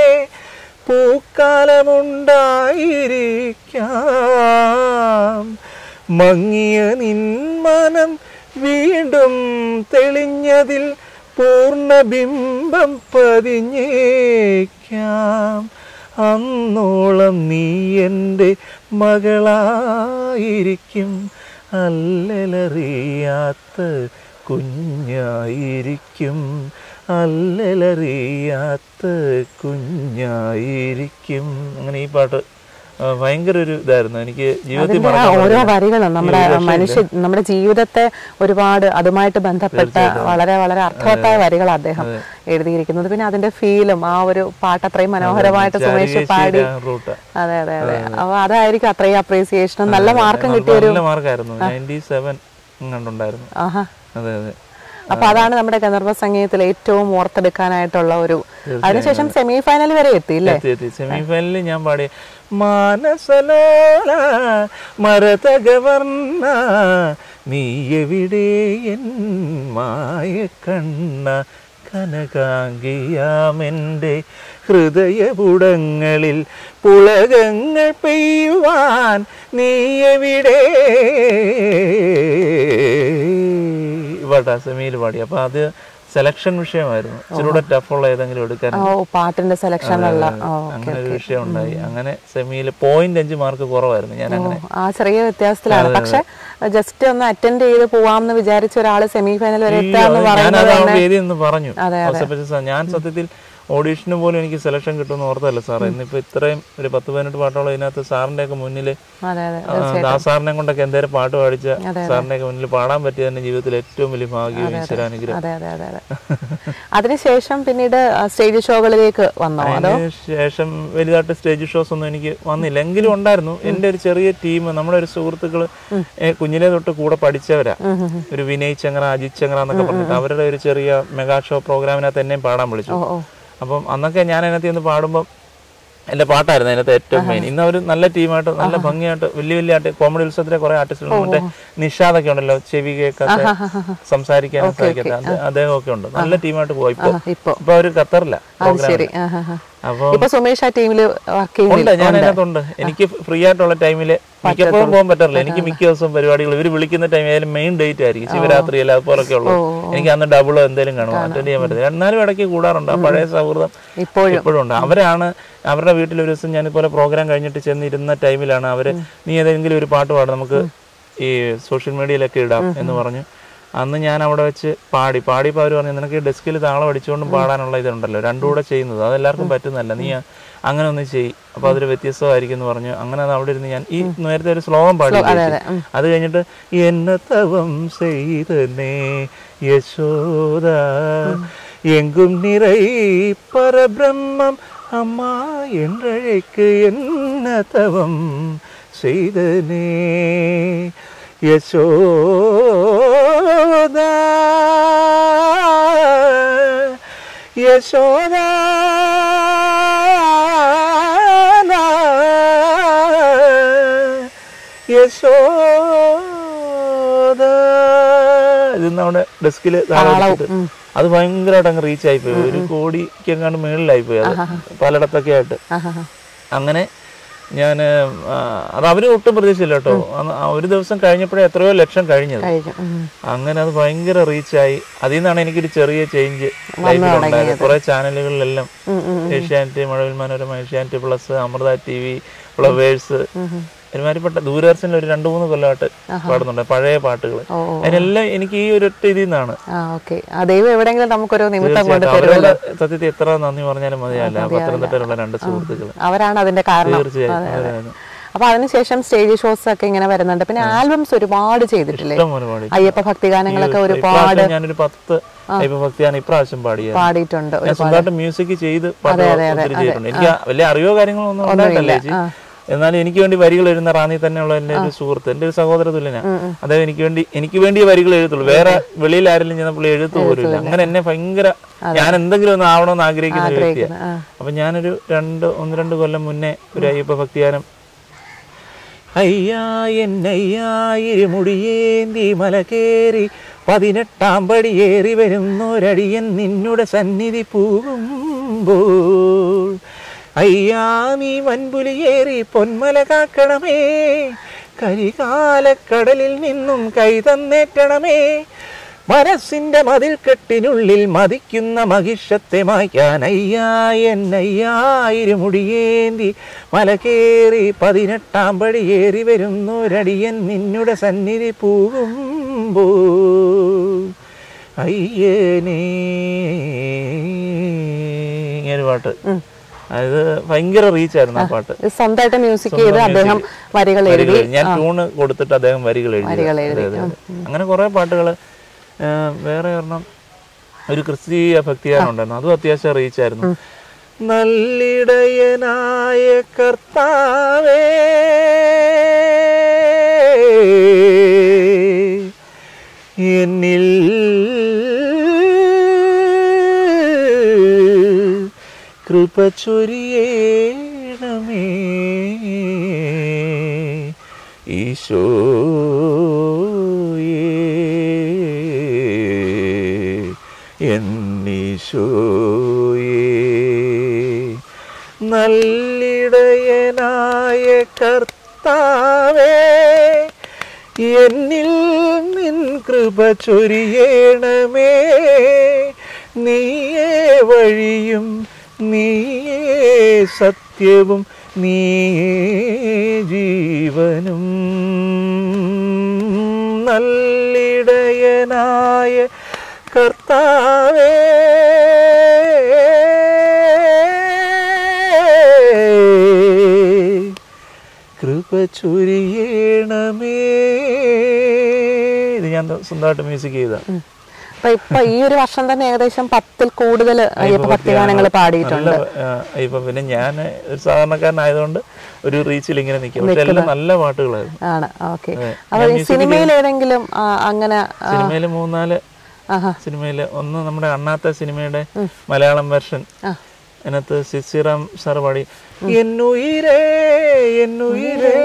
പൂക്കാലമുണ്ടായിരിക്കാം മങ്ങിയ നിന്മനം വീണ്ടും തെളിഞ്ഞതിൽ പൂർണ്ണബിംബം പതിഞ്ഞേക്കാം അന്നോളം നീ എൻ്റെ മകളായിരിക്കും അല്ലലറിയാത്ത കുഞ്ഞായിരിക്കും അല്ലലറിയാത്ത കുഞ്ഞായിരിക്കും അങ്ങനെ ഈ പാട്ട് ആ, ഭയങ്കര ഒരു ഇതായിരുന്നു എനിക്ക് ജീവിതത്തിൽ അതിന്റെ ആ മറക്കാൻ ഓരോ പറ്റില്ല. വരികളും നമ്മുടെ മനുഷ്യ നമ്മുടെ ജീവിതത്തെ ഒരുപാട് അതുമായിട്ട് ബന്ധപ്പെട്ട വളരെ വളരെ അർത്ഥവത്തായ വരികൾ അദ്ദേഹം എഴുതിയിരിക്കുന്നത് പിന്നെ അതിന്റെ ഫീലും ആ ഒരു പാട്ട് അത്രയും മനോഹരമായിട്ട് സുമേഷ് പാടി റൂട്ട് അതെ അതെ അതെ അപ്പൊ അതായിരിക്കും അത്രയും അപ്രീസിയേഷനും നല്ല മാർക്കും കിട്ടിയ ഒരു നല്ല മാർക്കായിരുന്നു നയൻറ്റി സെവൻ കണ്ടുണ്ടായിരുന്നു ആഹാ അതെ അതെ അപ്പൊ അതാണ് നമ്മുടെ ഗന്ധർവ സംഗീതത്തിൽ ഏറ്റവും ഓർത്തെടുക്കാനായിട്ടുള്ള ഒരു അതിനുശേഷം സെമി ഫൈനൽ വരെ എത്തിയില്ലേ എത്തി എത്തി സെമി ഫൈനലിൽ ഞാൻ പാടി മാനസലോല മരതകവർണ്ണ നീ എവിടെ എൻ മായ കണ്ണ കനകാംഗിയാമെൻ്റെ ഹൃദയപുടങ്ങളിൽ പുളകങ്ങൾ പെയ്യുവാൻ നീ എവിടെ പാട്ടാ സെമിയിൽ പാടി അപ്പൊ അത് സെലക്ഷൻ വിഷയമായിരുന്നു ഇച്ചിരൂടെ ടഫുള്ള ഏതെങ്കിലും എടുക്കാൻ ഓ പാട്ടിന്റെ സെലക്ഷനുള്ള ഓ അങ്ങനെ ഒരു വിഷയം ഉണ്ടായി അങ്ങനെ സെമിയിൽ പോയിന്റ് അഞ്ച് മാർക്ക് കുറവായിരുന്നു ഞാൻ അങ്ങനെ ആ ചെറിയ വ്യത്യാസത്തിലാണ് പക്ഷെ ജസ്റ്റ് ഒന്ന് അറ്റൻഡ് ചെയ്ത് പോവാമെന്ന് വിചാരിച്ച ഒരാള് സെമി ഫൈനൽ വരെ എത്താന്ന് ഞാനത് പറയുന്നത് ആ തന്നെ വേദി എന്ന് പറഞ്ഞു അതെ, ഔസേപ്പച്ചൻ സാർ ഞാൻ സത്യത്തിൽ ഓഡീഷന് പോലും എനിക്ക് സെലക്ഷൻ കിട്ടുമെന്ന് ഓർത്തല്ല സാർ ഇന്നിപ്പോ ഇത്രയും ഒരു പത്ത് പതിനെട്ട് പാട്ടോളം ഇതിനകത്ത് സാറിന്റെ ഒക്കെ മുന്നിൽ അതെ അതെ ദാസാറിനെ കൊണ്ടൊക്കെ എന്തേലും പാട്ട് പാടിച്ച സാറിന്റെ ഒക്കെ മുന്നിൽ പാടാൻ പറ്റിയ തന്നെ ജീവിതത്തിൽ ഏറ്റവും വലിയ ഭാഗ്യവും ഈശ്വരാനുഗ്രഹം അതെ അതെ അതെ അതെ അതിനുശേഷം പിന്നീട് സ്റ്റേജ് ഷോകളിലേക്ക് വന്നോ അതോ അതിന് ശേഷം വലുതായിട്ട് സ്റ്റേജ് ഷോസ് ഒന്നും എനിക്ക് വന്നില്ല എങ്കിലും ഉണ്ടായിരുന്നു എന്റെ ഒരു ചെറിയ ടീം നമ്മുടെ ഒരു സുഹൃത്തുക്കള് ഏ, കുഞ്ഞിലെ തൊട്ട് കൂടെ പഠിച്ചവരാ ഒരു വിനയ് ചങ്ങറ അജിത് ചങ്ങറ എന്നൊക്കെ പറഞ്ഞിട്ട് അവരുടെ ഒരു ചെറിയ മെഗാ ഷോ പ്രോഗ്രാമിനകത്ത് എന്നെയും പാടാൻ വിളിച്ചു ഓ ഓ അപ്പം അന്നൊക്കെ ഞാൻ അതിനകത്ത് നിന്ന് പാടുമ്പോൾ എന്റെ പാട്ടായിരുന്നു അതിനകത്ത് ഏറ്റവും മെയിൻ ഇന്ന് അവർ നല്ല ടീമായിട്ട് നല്ല ഭംഗിയായിട്ട് വലിയ വലിയ ആർട്ടി കോമഡി ഉത്സവത്തിലെ കുറെ ആർട്ടിസ്റ്റുകൾ മറ്റേ നിഷാദൊക്കെ ഉണ്ടല്ലോ ചെവി കേൾക്കാത്ത സംസാരിക്കാൻ സാധിക്കാത്ത അത് അദ്ദേഹം ഒക്കെ ഉണ്ട് നല്ല ടീമായിട്ട് പോയി ഇപ്പൊ ഇപ്പൊ ഇപ്പൊ അവര് ഖത്തറില്ല അത് ശരി ആ, ആ, ആ. അപ്പൊ ഇപ്പൊ സുമേഷ് ആ ടീമിൽ വർക്ക് ഉണ്ട് ചെയ്യുന്നില്ല ഞാൻ അതിനകത്തുണ്ട് എനിക്ക് ഫ്രീ ആയിട്ടുള്ള ടൈമില് മിക്കപ്പോഴും പോകാൻ പറ്റില്ല എനിക്ക് മിക്ക ദിവസവും പരിപാടികൾ ഇവർ വിളിക്കുന്ന ടൈം ഏതായാലും മെയിൻ ഡേറ്റ് ആയിരിക്കും ശിവരാത്രി അല്ല അതുപോലൊക്കെ ഉള്ളത് എനിക്ക് അന്ന് ഡബിളോ എന്തെങ്കിലും കാണും അറ്റൻഡ് ചെയ്യാൻ പറ്റില്ല എന്നാലും ഇടയ്ക്ക് കൂടാറുണ്ട് ആ പഴയ സൗഹൃദം ഇപ്പോഴും ഇപ്പോഴും ഉണ്ട് അവരാണ് അവരുടെ വീട്ടിൽ ഒരു ദിവസം ഞാനിതുപോലെ പ്രോഗ്രാം കഴിഞ്ഞിട്ട് ചെന്നിരുന്ന ടൈമിലാണ് അവര് നീ ഏതെങ്കിലും ഒരു പാട്ട് പാടും നമുക്ക് ഈ സോഷ്യൽ മീഡിയയിലൊക്കെ ഇടാം എന്ന് പറഞ്ഞു അന്ന് ഞാൻ അവിടെ വെച്ച് പാടി പാടിയപ്പോൾ അവർ പറഞ്ഞു നിനക്ക് ഡെസ്കിൽ താളം അടിച്ചുകൊണ്ടും പാടാനുള്ള ഇതുണ്ടല്ലോ രണ്ടും കൂടെ ചെയ്യുന്നത് അതെല്ലാവർക്കും പറ്റുന്നല്ല നീ അങ്ങനെ ഒന്ന് ചെയ് അപ്പൊ അതൊരു വ്യത്യസ്തമായിരിക്കും എന്ന് പറഞ്ഞു അങ്ങനെ അത് അവിടെ ഇരുന്ന് ഞാൻ ഈ നേരത്തെ ഒരു ശ്ലോകം പാടി അത് കഴിഞ്ഞിട്ട് എന്നെ തവം ചെയ്തനേ യശോദ എങ്കും നിறை പരബ്രഹ്മം அம்மா என்றழைக்கு என்ன தவம் செய்தனே யசோதா யசோதா യശോദ ഇത് നമ്മുടെ ഡെസ്കിൽ അത് ഭയങ്കരമായിട്ട് അങ്ങ് റീച്ച് ആയിപ്പോയി ഒരു കോടിക്ക് എങ്ങാണ്ട് മേളിലായിപ്പോയി അത് പലയിടത്തൊക്കെ ആയിട്ട് അങ്ങനെ ഞാൻ അത് അവര് ഒട്ടും പ്രതീക്ഷയില്ല കേട്ടോ അന്ന് ആ ഒരു ദിവസം കഴിഞ്ഞപ്പോഴേ എത്രയോ ലക്ഷം കഴിഞ്ഞത് കഴിഞ്ഞു ഉം. അങ്ങനെ അത് ഭയങ്കര റീച്ചായി അതിൽ നിന്നാണ് എനിക്കൊരു ചെറിയ ചേഞ്ച് ലൈഫിൽ ഉണ്ടായത് കുറെ ചാനലുകളിലെല്ലാം Asianet Mazhavil Manorama Asianet Plus Amrita T V Flowers ഒരുമാതിരിപ്പെട്ട ദൂരദർശനിൽ ഒരു രണ്ട് മൂന്ന് കൊല്ലമായിട്ട് പാടുന്നുണ്ട് പഴയ പാട്ടുകൾ ഓ, ഓ. അതിനെല്ലാം എനിക്ക് ഈ ഒരു ഒറ്റ ഇതിൽ നിന്നാണ് ആ ഓക്കെ ആ ദൈവം എവിടെയെങ്കിലും നമുക്കൊരു നിമിത്തം കൊണ്ട് തീർച്ചയായിട്ടും തരുമല്ലോ അവരോട് സത്യത്തിൽ എത്ര നന്ദി പറഞ്ഞാലും മതിയല്ല പത്തനംതിട്ടയിലുള്ള രണ്ട് സുഹൃത്തുക്കൾ അവരാണ് അതിന്റെ കാരണം തീർച്ചയായും അവരാണ്. അപ്പൊ അതിനുശേഷം സ്റ്റേജ് ഷോസ് ഒക്കെ ഇങ്ങനെ വരുന്നുണ്ട് പിന്നെ ആൽബംസ് ഒരുപാട് ചെയ്തിട്ടില്ലേ ഇഷ്ടം പോലെ പാടി അയ്യപ്പ ഭക്തിഗാനങ്ങളൊക്കെ ഒരുപാട് ഇപ്രാവശ്യം ഞാനൊരു പത്ത് ഇപ്പൊ ഭക്തിയാണ് ഇപ്രാവശ്യം പാടിയത് പാടിയിട്ടുണ്ട് ഞാൻ സ്വന്തമായിട്ട് മ്യൂസിക് ചെയ്ത് പാട്ടുകൾ ഒത്തിരി ചെയ്തിട്ടുണ്ട് എനിക്ക് വലിയ അറിവോ കാര്യങ്ങളോ ഒന്നും ഉണ്ടായിട്ടല്ല ചേച്ചി എന്നാലും എനിക്ക് വേണ്ടി വരികൾ എഴുതുന്ന റാന്നി തന്നെയുള്ള എന്റെ ഒരു സുഹൃത്ത് എന്റെ ഒരു സഹോദര തുല്യനാ അദ്ദേഹം എനിക്ക് വേണ്ടി എനിക്ക് വേണ്ടി ഈ വരികൾ എഴുതുള്ളൂ വേറെ വെളിയിൽ ആരെങ്കിലും ചെന്ന പുള്ളി എഴുത്തു പോലും അങ്ങനെ എന്നെ ഭയങ്കര ഞാൻ എന്തെങ്കിലും ഒന്ന് ആവണമെന്ന് ആഗ്രഹിക്കുന്ന ഒരു വ്യക്തിയാണ് ആ. അപ്പൊ ഞാനൊരു രണ്ട് ഒന്ന് രണ്ട് കൊല്ലം മുന്നേ ഒരു അയ്യപ്പ ഭക്തിഗാനം അയ്യാ എന്നയ്യായിരുമുടിയേന്തി മല കേറി പതിനെട്ടാം പടിയേറി വരുന്നൊരടിയൻ നിന്നുടെ സന്നിധി പോകുമ്പോൾ അയ്യാ നീ വൻപുലിയേറി പൊന്മല കാക്കണമേ കരികാലക്കടലിൽ നിന്നും കൈ തന്നേറ്റണമേ മനസ്സിന്റെ മതിൽക്കെട്ടിനുള്ളിൽ മതിക്കുന്ന മഹിഷത്തെ മായ്ക്കാൻ അയ്യാ എന്നയ്യായിരുമുടിയേന്തി മലകേറി പതിനെട്ടാം പടിയേറി വരുന്നൊരടിയൻ നിന്നുടെ സന്നിധി പോകുമ്പോ അയ്യനേ ഇങ്ങനെ ഒരു പാട്ട് അത് ഭയങ്കര റീച്ചായിരുന്നു ആ പാട്ട് ഇത് സ്വന്തമായിട്ട് മ്യൂസിക് ചെയ്ത് അദ്ദേഹം വരികൾ എഴുതി വരികൾ എഴുതി. ഞാൻ ട്യൂണ് കൊടുത്തിട്ട് അദ്ദേഹം വരികൾ എഴുതി വരികൾ എഴുതി. അതെ, അതെ, അതെ. അങ്ങനെ കുറെ പാട്ടുകൾ വേറെ ഒരെണ്ണം ഒരു ക്രിസ്തീയ ഭക്തിഗാനുണ്ടായിരുന്നു അതും അത്യാവശ്യം റീച്ചായിരുന്നു നല്ലിടയനായ കർത്താവേ എന്നിൽ കൃപ ചൊരിയേണമേ ഈശോയേ എന്നീശോയേ നല്ലിടയനായ കർത്താവേ എന്നിൽ നിൻ കൃപ ചൊരിയേണമേ നീയേ വഴിയും നീയേ സത്യവും നീയേ ജീവനും നല്ലിടയനായ കർത്താവേ കൃപ ചൊരിയണമേ ഇത് ഞാൻ സ്വന്തമായിട്ട് മ്യൂസിക് ചെയ്ത അപ്പൊ ഇപ്പൊ ഈ ഒരു വർഷം തന്നെ ഏകദേശം പത്തിൽ കൂടുതൽ അയ്യപ്പ ഭക്തിഗാനങ്ങൾ പാടിയിട്ടുണ്ട് നല്ല ഇപ്പൊ പിന്നെ ഞാൻ ഒരു സാധാരണക്കാരനായതുകൊണ്ട് ഒരു റീച്ചിൽ ഇങ്ങനെ നിൽക്കും പക്ഷെ എല്ലാം നല്ല പാട്ടുകളായിരുന്നു ആണ് ഓക്കെ അപ്പൊ ഈ സിനിമയിൽ ഏതെങ്കിലും ആ, അങ്ങനെ ആ, സിനിമയില് മൂന്നാല് ആഹാ സിനിമയില് ഒന്ന് നമ്മുടെ അണ്ണാത്ത സിനിമയുടെ മലയാളം വെർഷൻ അതിനകത്ത് സിസിറാം സാർ പാടി എന്നുയിരേ എന്നുയിരേ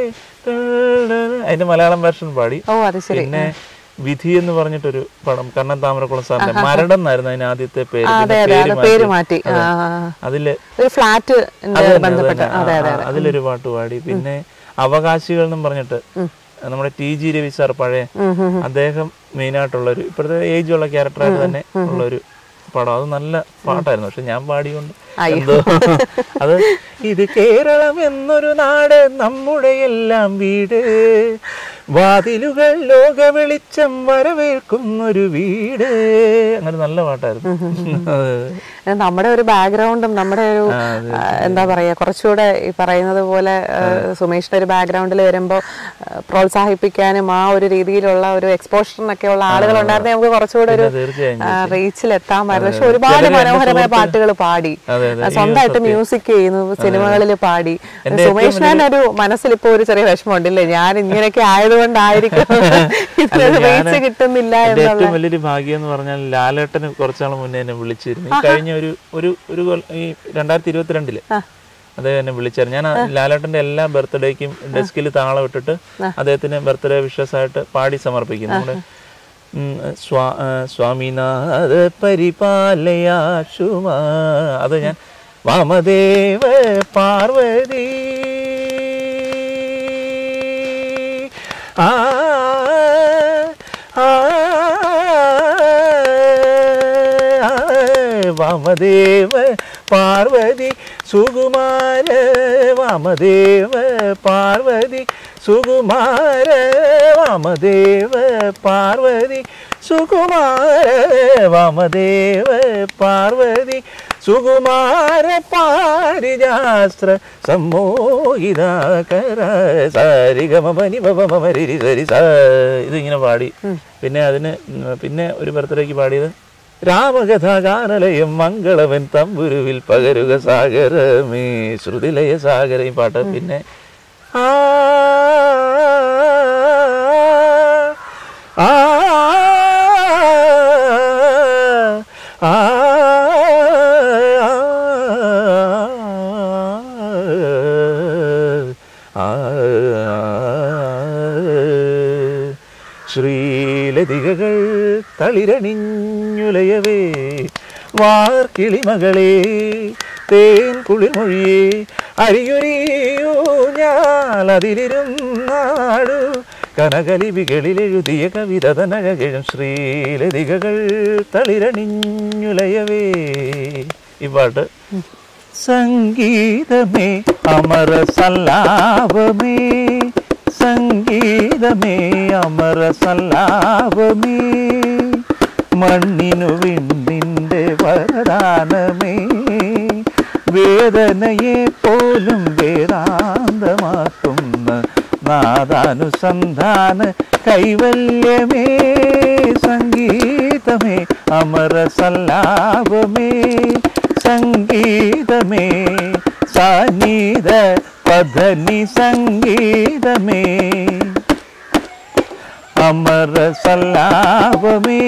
അതിന്റെ മലയാളം വെർഷൻ പാടി ഓ അത് ശരി പിന്നെ വിധി എന്ന് പറഞ്ഞിട്ടൊരു പടം കണ്ണൻ താമരക്കുളം സാറിന്റെ മരടം എന്നായിരുന്നു അതിന് ആദ്യത്തെ പേര് അതെ പിന്നെ അതെ അത് പേര് പേര് മാറ്റി. മാറ്റി ആ, ആ, ആ. അതില് ഒരു ഫ്ലാറ്റ് അത് തന്നെ, അത് ബന്ധപ്പെട്ട തന്നെ. അതെ ആ, അതെ ആ, അതിലൊരു പാട്ട് പാടി പിന്നെ അവകാശികൾ എന്നും പറഞ്ഞിട്ട് നമ്മുടെ ടി ജി രവി സാർ പഴയ അദ്ദേഹം മെയിൻ ആയിട്ടുള്ള ഒരു ഇപ്പോഴത്തെ ഏജ് ഉള്ള ക്യാരക്ടറായിട്ട് തന്നെ ഉള്ള ഒരു പടം അത് നല്ല പാട്ടായിരുന്നു പക്ഷെ ഞാൻ പാടിക്കൊണ്ട് എന്തോ അത് ഇത് കേരളം എന്നൊരു നാട് നമ്മുടെ എല്ലാം വീട് വാതിലുകൾ ലോക വെളിച്ചം വരവേൽക്കുന്നൊരു വീട് അങ്ങനെ നല്ല പാട്ടായിരുന്നു അതെ. ഇത് നമ്മുടെ ഒരു ബാക്ക്ഗ്രൗണ്ടും നമ്മുടെ ഒരു ആ, അതെ. ആ, എന്താ പറയാ കുറച്ചുകൂടെ ഈ പറയുന്നത് പോലെ ആ, സുമേഷിന്റെ ഒരു ബാക്ക്ഗ്രൗണ്ടിൽ വരുമ്പോൾ പ്രോത്സാഹിപ്പിക്കാനും ആ ഒരു രീതിയിലുള്ള ഒരു എക്സ്പോഷറിനൊക്കെ ഉള്ള ആളുകൾ ഉണ്ടായിരുന്നെങ്കിൽ നമുക്ക് കുറച്ചുകൂടെ ഒരു പിന്നെ തീർച്ചയായും റീച്ചിൽ എത്താമായിരുന്നു പക്ഷെ ഒരുപാട് ചിലര് എന്റെ മനോഹരമായ സുഹൃത്ത് പാട്ടുകൾ പാടി അതെ, അതെ. ആ, സ്വന്തമായിട്ട് മ്യൂസിക് ചെയ്യുന്നു സിനിമകളിൽ പാടി സുമേഷിനാൻ ഒരു മനസ്സിൽ ഇപ്പോ ഒരു ചെറിയ വിഷമമുണ്ടല്ലേ ഞാൻ ഇങ്ങനെയൊക്കെ ആയതുകൊണ്ടായിരിക്കും ഇതിനൊരു റീച്ച് കിട്ടുന്നില്ല എന്റെ എന്നുള്ള ഏറ്റവും വലിയൊരു ഭാഗ്യം എന്ന് പറഞ്ഞാൽ ലാലേട്ടന് കുറച്ചാൾ മുന്നേ എന്നെ വിളിച്ചിരുന്നു ഈ കഴിഞ്ഞ ഒരു ഒരു ഒരു കൊല്ല- ഈ രണ്ടായിരത്തി ഇരുപത്തിരണ്ടില് അദ്ദേഹം എന്നെ വിളിച്ചായിരുന്നു ഞാൻ ആ ലാലേട്ടന്റെ എല്ലാ ബർത്ത്ഡേക്കും ഡെസ്കിൽ താളം ഇട്ടിട്ട് അദ്ദേഹത്തിന് ബർത്ത്ഡേ വിഷസ് ആയിട്ട് പാടി സമർപ്പിക്കും നമ്മുടെ ഉം, സ്വാ- ആ, സ്വാമിനാഥ പരിപാലയാശുമാ അത് ഞാൻ വാമദേവ പാർവതി ആ ആ, വാമദേവ പാർവതി സുകുമാര വാമദേവ പാർവതി സുകുമാര വാമദേവ പാർവതി സുകുമാര വാമദേവ പാർവതി സുകുമാര പാരിജാസ്ത്ര സമ്മോഹിതാകര സാരി ഗമപനി മരി സരി സ ഇതിങ്ങനെ പാടി പിന്നെ അതിന് ഉം, പിന്നെ ഒരു ബർത്ത്ഡേക്ക് പാടിയത് രാമകഥാഗാനലയം മംഗളവൻ തമ്പുരുവിൽ പകരുക സാഗരമേ ശ്രുതിലയ സാഗര ഈ പാട്ട് പിന്നെ ആ ആ ആ ശ്രീലതികകൾ തളിരണിഞ്ഞുലയവേ വാർക്കിളിമകളെ തേൻ കുളിമൊഴിയേ അരിയൊരിയോ ഞാലതിലിരുന്നാടു കനകലിപികളിലെഴുതിയ കവിത തനകഴും ശ്രീലതികകൾ തളിരണിഞ്ഞുലയവേ ഈ പാട്ട് സംഗീതമേ അമര സല്ലാപമേ സംഗീതമേ അമര സല്ലാപമേ മണ്ണിനു വിണ്ണിൻ്റെ വരദാനമേ വേദനയെ പോലും വേദാന്തമാക്കുന്ന നാദാനുസന്ധാന കൈവല്യമേ സംഗീതമേ അമര സല്ലാപമേ സംഗീതമേ സാനീത പധനി സംഗീതമേ അമര സല്ലാപമേ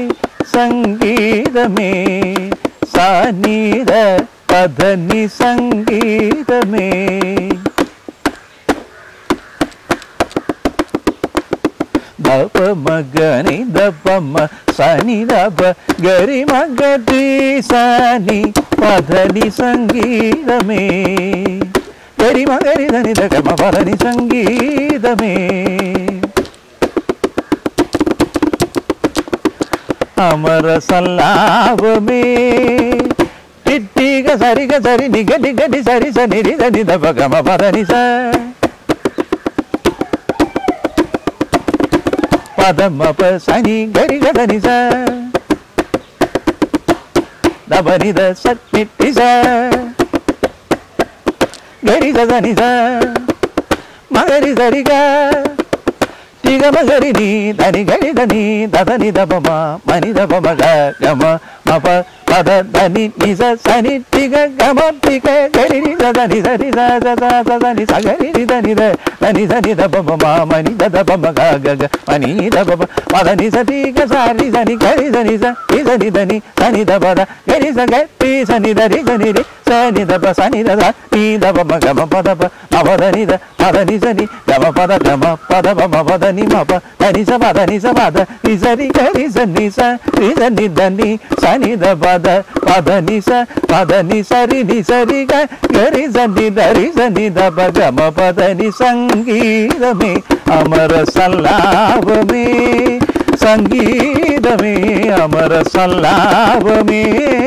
സംഗീതമേ സാനീത പധനി സംഗീതമേ ദപ മഗനി ദപമ സനി ദപ ഗരി മഗതി സനി പധനി സംഗീതമേ ഗരി മഗരി ധനി ദഗമ പധനി സംഗീതമേ അമര സല്ലാപമേ ടിട്ടിക സരിക സരി നിഗ നിഗ നി സരി സനി രി ധനി ദപ ഗമ പധനി സ പദമപ സനി ഗരി ഗദനി സ ദബനിത സന്നിട്ടി സ ഗരി സനി സ മഗരി സരി ഗ టిగ మగరి ని దని గరి దని దదని దపమ మని దపమ గ గమ మప పద దని నిజ సని టిగ గమ టిగ గరి ని దని దని ద ద ద ద దని సగరి ని దని ద దని దని దపమ మ మని ద దపమ గ గ గ మని దపమ పద ని స టిగ సారి దని గరి దని స ని దని దని సని దప ద గరి స గ టి సని దరి గని రి సని దప సని ద ద ని దపమ గమ పద ప మప దని ద పద ని సని గమ పద గమ పద ప మ పద ని మ ప దని స పద ని స పద ని సరి గరి స ని స ని ద ని ద ని సని ద పద పద ని స పద ని సరి ని సరి గ గరి స ని ద రి స ని ద ప గమ పద ని సంగీతమే అమర సల్లాభమే సంగీతమే అమర సల్లాభమే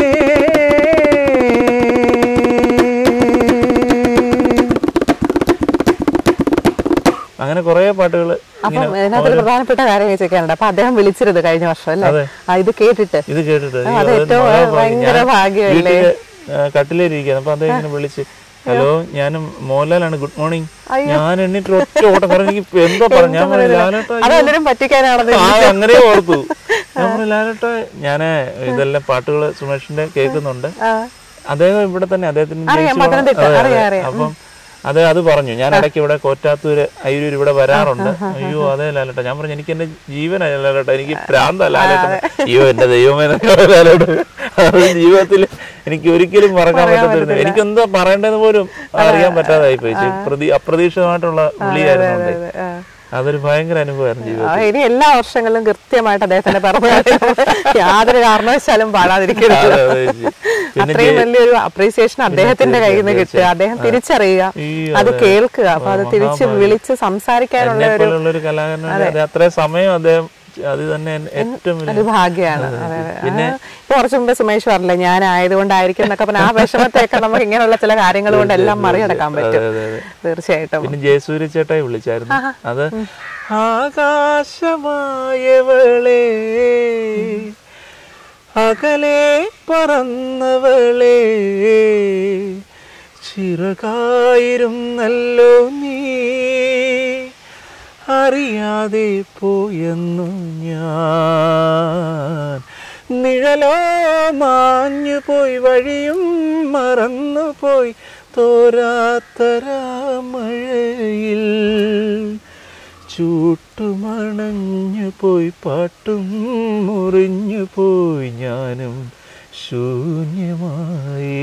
അങ്ങനെ കുറെ പാട്ടുകൾ അപ്പം ഇതിനകത്തൊരു പ്രധാനപ്പെട്ട കാര്യം ചോദിക്കാനുണ്ട് അപ്പൊ അദ്ദേഹം വിളിച്ചിരുന്നു കഴിഞ്ഞ വർഷം അല്ലേ അതെ. ആ, ഇത് കേട്ടിട്ട് ഇത് കേട്ടിട്ട് ആ, അയ്യോ, അത് അത് ഏറ്റവും മഹാഭാഗ്യം. ഭയങ്കര ഞാൻ ഭാഗ്യമല്ലേ? വീട്ടില്, ആ, കട്ടിലേരിയിരിക്കുകയാണ് അപ്പൊ അദ്ദേഹം ഇങ്ങനെ വിളിച്ച് ഹലോ ഞാനും മോഹൻലാലാണ് ഗുഡ് മോർണിംഗ് ഞാൻ എണ്ണിട്ട് ഒറ്റ ഓട്ടം കാരണം എനിക്ക് ഇപ്പൊ എന്തോ പറഞ്ഞു ഞാൻ പറഞ്ഞു ലാലേട്ടാ അത് എല്ലാവരും പറ്റിക്കാനാണെന്ന് ആ അങ്ങനെ ഓർത്തു ഞാൻ പറഞ്ഞു ലാലേട്ടാ ഞാന് ഇതെല്ലാം പാട്ടുകൾ സുമേഷിന്റെ കേൾക്കുന്നുണ്ട് ആ. അദ്ദേഹം ഇവിടെ തന്നെ അദ്ദേഹത്തിന് അറിയാം, ജനിച്ചു വളർന്ന- പത്തനംതിട്ട, അതെ, അറിയാം, അതെ. അറിയാം. അപ്പം അത് അത് പറഞ്ഞു ഞാൻ ഇടയ്ക്ക് ഇവിടെ കോറ്റാത്തൂര് അയ്യൂർ ഇവിടെ വരാറുണ്ട് അയ്യോ അതെ ലാലേട്ട ഞാൻ പറഞ്ഞു എനിക്ക് എന്റെ ജീവനാണ് ലാലേട്ട എനിക്ക് പ്രാന്ത ലാലേട്ട അയ്യോ എന്റെ ദൈവമേ എന്നൊക്കെ പറഞ്ഞു ലാലേട്ട അത് ജീവിതത്തിൽ എനിക്ക് ഒരിക്കലും മറക്കാൻ പറ്റത്തില്ല എനിക്ക് എന്താ പറയേണ്ടതെന്ന് പോലും അറിയാൻ പറ്റാതായി പോയി പ്രതി അപ്രതീക്ഷിതമായിട്ടുള്ള വിളിയായിരുന്നു അന്നേ. ആ. അതൊരു ഭയങ്കര അനുഭവമായിരുന്നു ജീവിതം ആ, ഇനി എല്ലാ വർഷങ്ങളിലും കൃത്യമായിട്ട് അദ്ദേഹത്തിന്റെ പിറന്നാൾ യാതൊരു കാരണവശാലും പാടാതിരിക്കരുത് അതെ, അതെ, ചേച്ചി. പിന്നെ അത്രയും വലിയൊരു അപ്രീസിയേഷൻ അദ്ദേഹത്തിന്റെ കയ്യിൽ നിന്ന് കിട്ടുക അദ്ദേഹം തിരിച്ചറിയുക ഈ അത് അതെ. കേൾക്കുക അപ്പൊ അത് തിരിച്ച് വിളിച്ച് സംസാരിക്കാനുള്ള എന്നെ ഒരു പോലുള്ള ഒരു കലാകാരന് വേണ്ടി അത് അത്രയും സമയം അദ്ദേഹം അത് തന്നെ എൻ- ഏറ്റവും വലിയ ഒരു ഭാഗ്യമാണ് അതെ അതെ പിന്നെ ആ, ഇപ്പൊ കുറച്ച് മുമ്പ് സുമേഷ് പറഞ്ഞില്ലേ ഞാൻ ആയതുകൊണ്ടായിരിക്കും എന്നൊക്കെ പറഞ്ഞ ആ വിഷമത്തെയൊക്കെ നമുക്ക് ഇങ്ങനെയുള്ള ചില കാര്യങ്ങൾ കൊണ്ട് എല്ലാം മറികടക്കാൻ പറ്റും അതെ, അതെ. തീർച്ചയായിട്ടും പിന്നെ ജയസൂര്യ ചേട്ടായി വിളിച്ചായിരുന്നു അത് ആകാശമായവളെ അകലെ പറന്നവളെ ചിറകായിരുന്നല്ലോ നീ അറിയാതെ പോയെന്നു ഞാൻ നിഴലോ മാഞ്ഞു പോയി വഴിയും മറന്നു പോയി തോരാത്തരാമഴയിൽ ചൂട്ടുമണഞ്ഞു പോയി പാട്ടും മുറിഞ്ഞു പോയി ഞാനും ശൂന്യമായി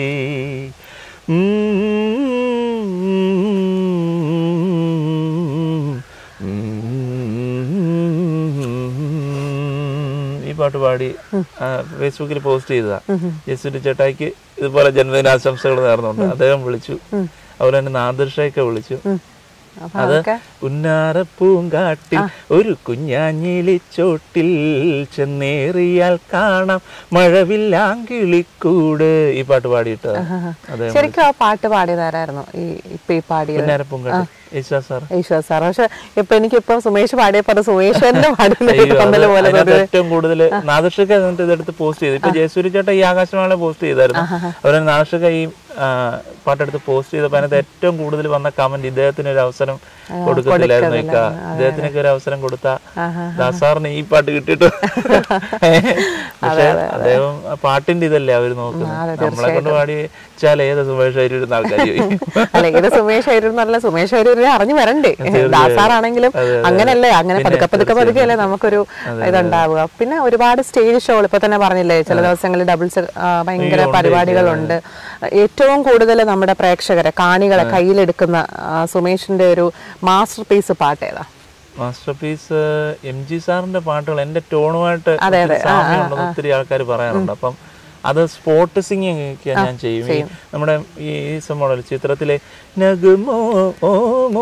ഈ പാട്ട് പാടി ആ, ഫേസ്ബുക്കിൽ പോസ്റ്റ് ചെയ്തതാ യെസുരി ചേട്ടായിക്ക് ഇതുപോലെ ജന്മദിനാശംസകൾ നേർന്നുണ്ട് അദ്ദേഹം വിളിച്ചു അതുപോലെ തന്നെ നാദർഷയൊക്കെ വിളിച്ചു അപ്പൊ അത് അതൊക്കെ ഉന്നാറപ്പൂങ്കാട്ടിൽ ഒരു കുഞ്ഞാഞ്ഞിലിച്ചോട്ടിൽ ചെന്നേറിയാൽ കാണാം മഴവില്ലാങ്കിളിക്കൂട് ഈ പാട്ട് പാടിയിട്ട് അതെ ശരിക്കും ആ പാട്ട് പാടിയതാരായിരുന്നു ഈ ഇപ്പൊ ഈ പാടിയത് ഉന്നാരപ്പൂങ്കാട്ടിൽ യേശുദാസ് സാർ ഈശ്വർ സാർ പക്ഷെ ഇപ്പൊ എനിക്കിപ്പോ സുമേഷ് പാടിയപ്പോ അത് സുമേഷ് തന്നെ പാടുന്ന അയ്യോ, അത് പന്തല് പോലെ അതിനകത്ത് ഏറ്റവും കൂടുതൽ നാദർഷക എന്നിട്ട് ഇതെടുത്ത് പോസ്റ്റ് ചെയ്തു ഇപ്പൊ ജയസൂര്യ ചേട്ടൻ ഈ ആകാശവാണി പോസ്റ്റ് ചെയ്തായിരുന്നു അതുപോലെ നാദർഷക ഈ ആ, പാട്ടെടുത്ത് പോസ്റ്റ് ചെയ്തപ്പോ അതിനകത്ത് ഏറ്റവും കൂടുതൽ വന്ന കമന്റ് ഇദ്ദേഹത്തിന് ഒരു അവസരം കൊടുക്കത്തില്ലായിരുന്നു ഇക്ക ഇദ്ദേഹത്തിനൊക്കെ ഒരു അവസരം കൊടുത്ത ദാസാറിന് ഈ പാട്ട് കിട്ടിയിട്ട് പക്ഷെ അദ്ദേഹം ആ പാട്ടിന്റെ ഇതല്ലേ അവര് നോക്കുന്നത് നമ്മളെ കൊണ്ട് പാടിച്ചാൽ ഏത് സുമേഷ് ഇരുന്ന ആൾക്കാർ അല്ല ഇത് സുമേഷ് ആയിരുന്നല്ല സുമേഷ് ആയിരുന്നു അറിഞ്ഞു വരണ്ടേ ദാസാറാണെങ്കിലും അങ്ങനല്ലേ അങ്ങനെ പതുക്കെ പതുക്കെ പതുക്കെയല്ലേ നമുക്കൊരു ഇതുണ്ടാവുക പിന്നെ ഒരുപാട് സ്റ്റേജ് ഷോകൾ ഇപ്പൊ തന്നെ പറഞ്ഞില്ലേ ചില ദിവസങ്ങളിൽ ഡബിൾസ് ഭയങ്കര പരിപാടികളുണ്ട് ഏറ്റവും കൂടുതൽ നമ്മുടെ പ്രേക്ഷകരെ കാണികളെ കയ്യിലെടുക്കുന്ന ആ, സുമേഷിന്റെ ഒരു മാസ്റ്റർ പീസ് പാട്ട് ഏതാ മാസ്റ്റർ പീസ് എം ജി സാറിന്റെ പാട്ടുകൾ എന്റെ ടോണുമായിട്ട് ഒത്തിരി സാമ്യമുണ്ടെന്ന് ഒത്തിരി ആൾക്കാർ പറയാറുണ്ട് അപ്പം അത് സ്പോട്ട് സിംഗിങ് ഒക്കെ ഞാൻ ചെയ്യും ഈ നമ്മുടെ ഈ സംഭവം ചിത്രത്തിലെ നഗുമോ ഓ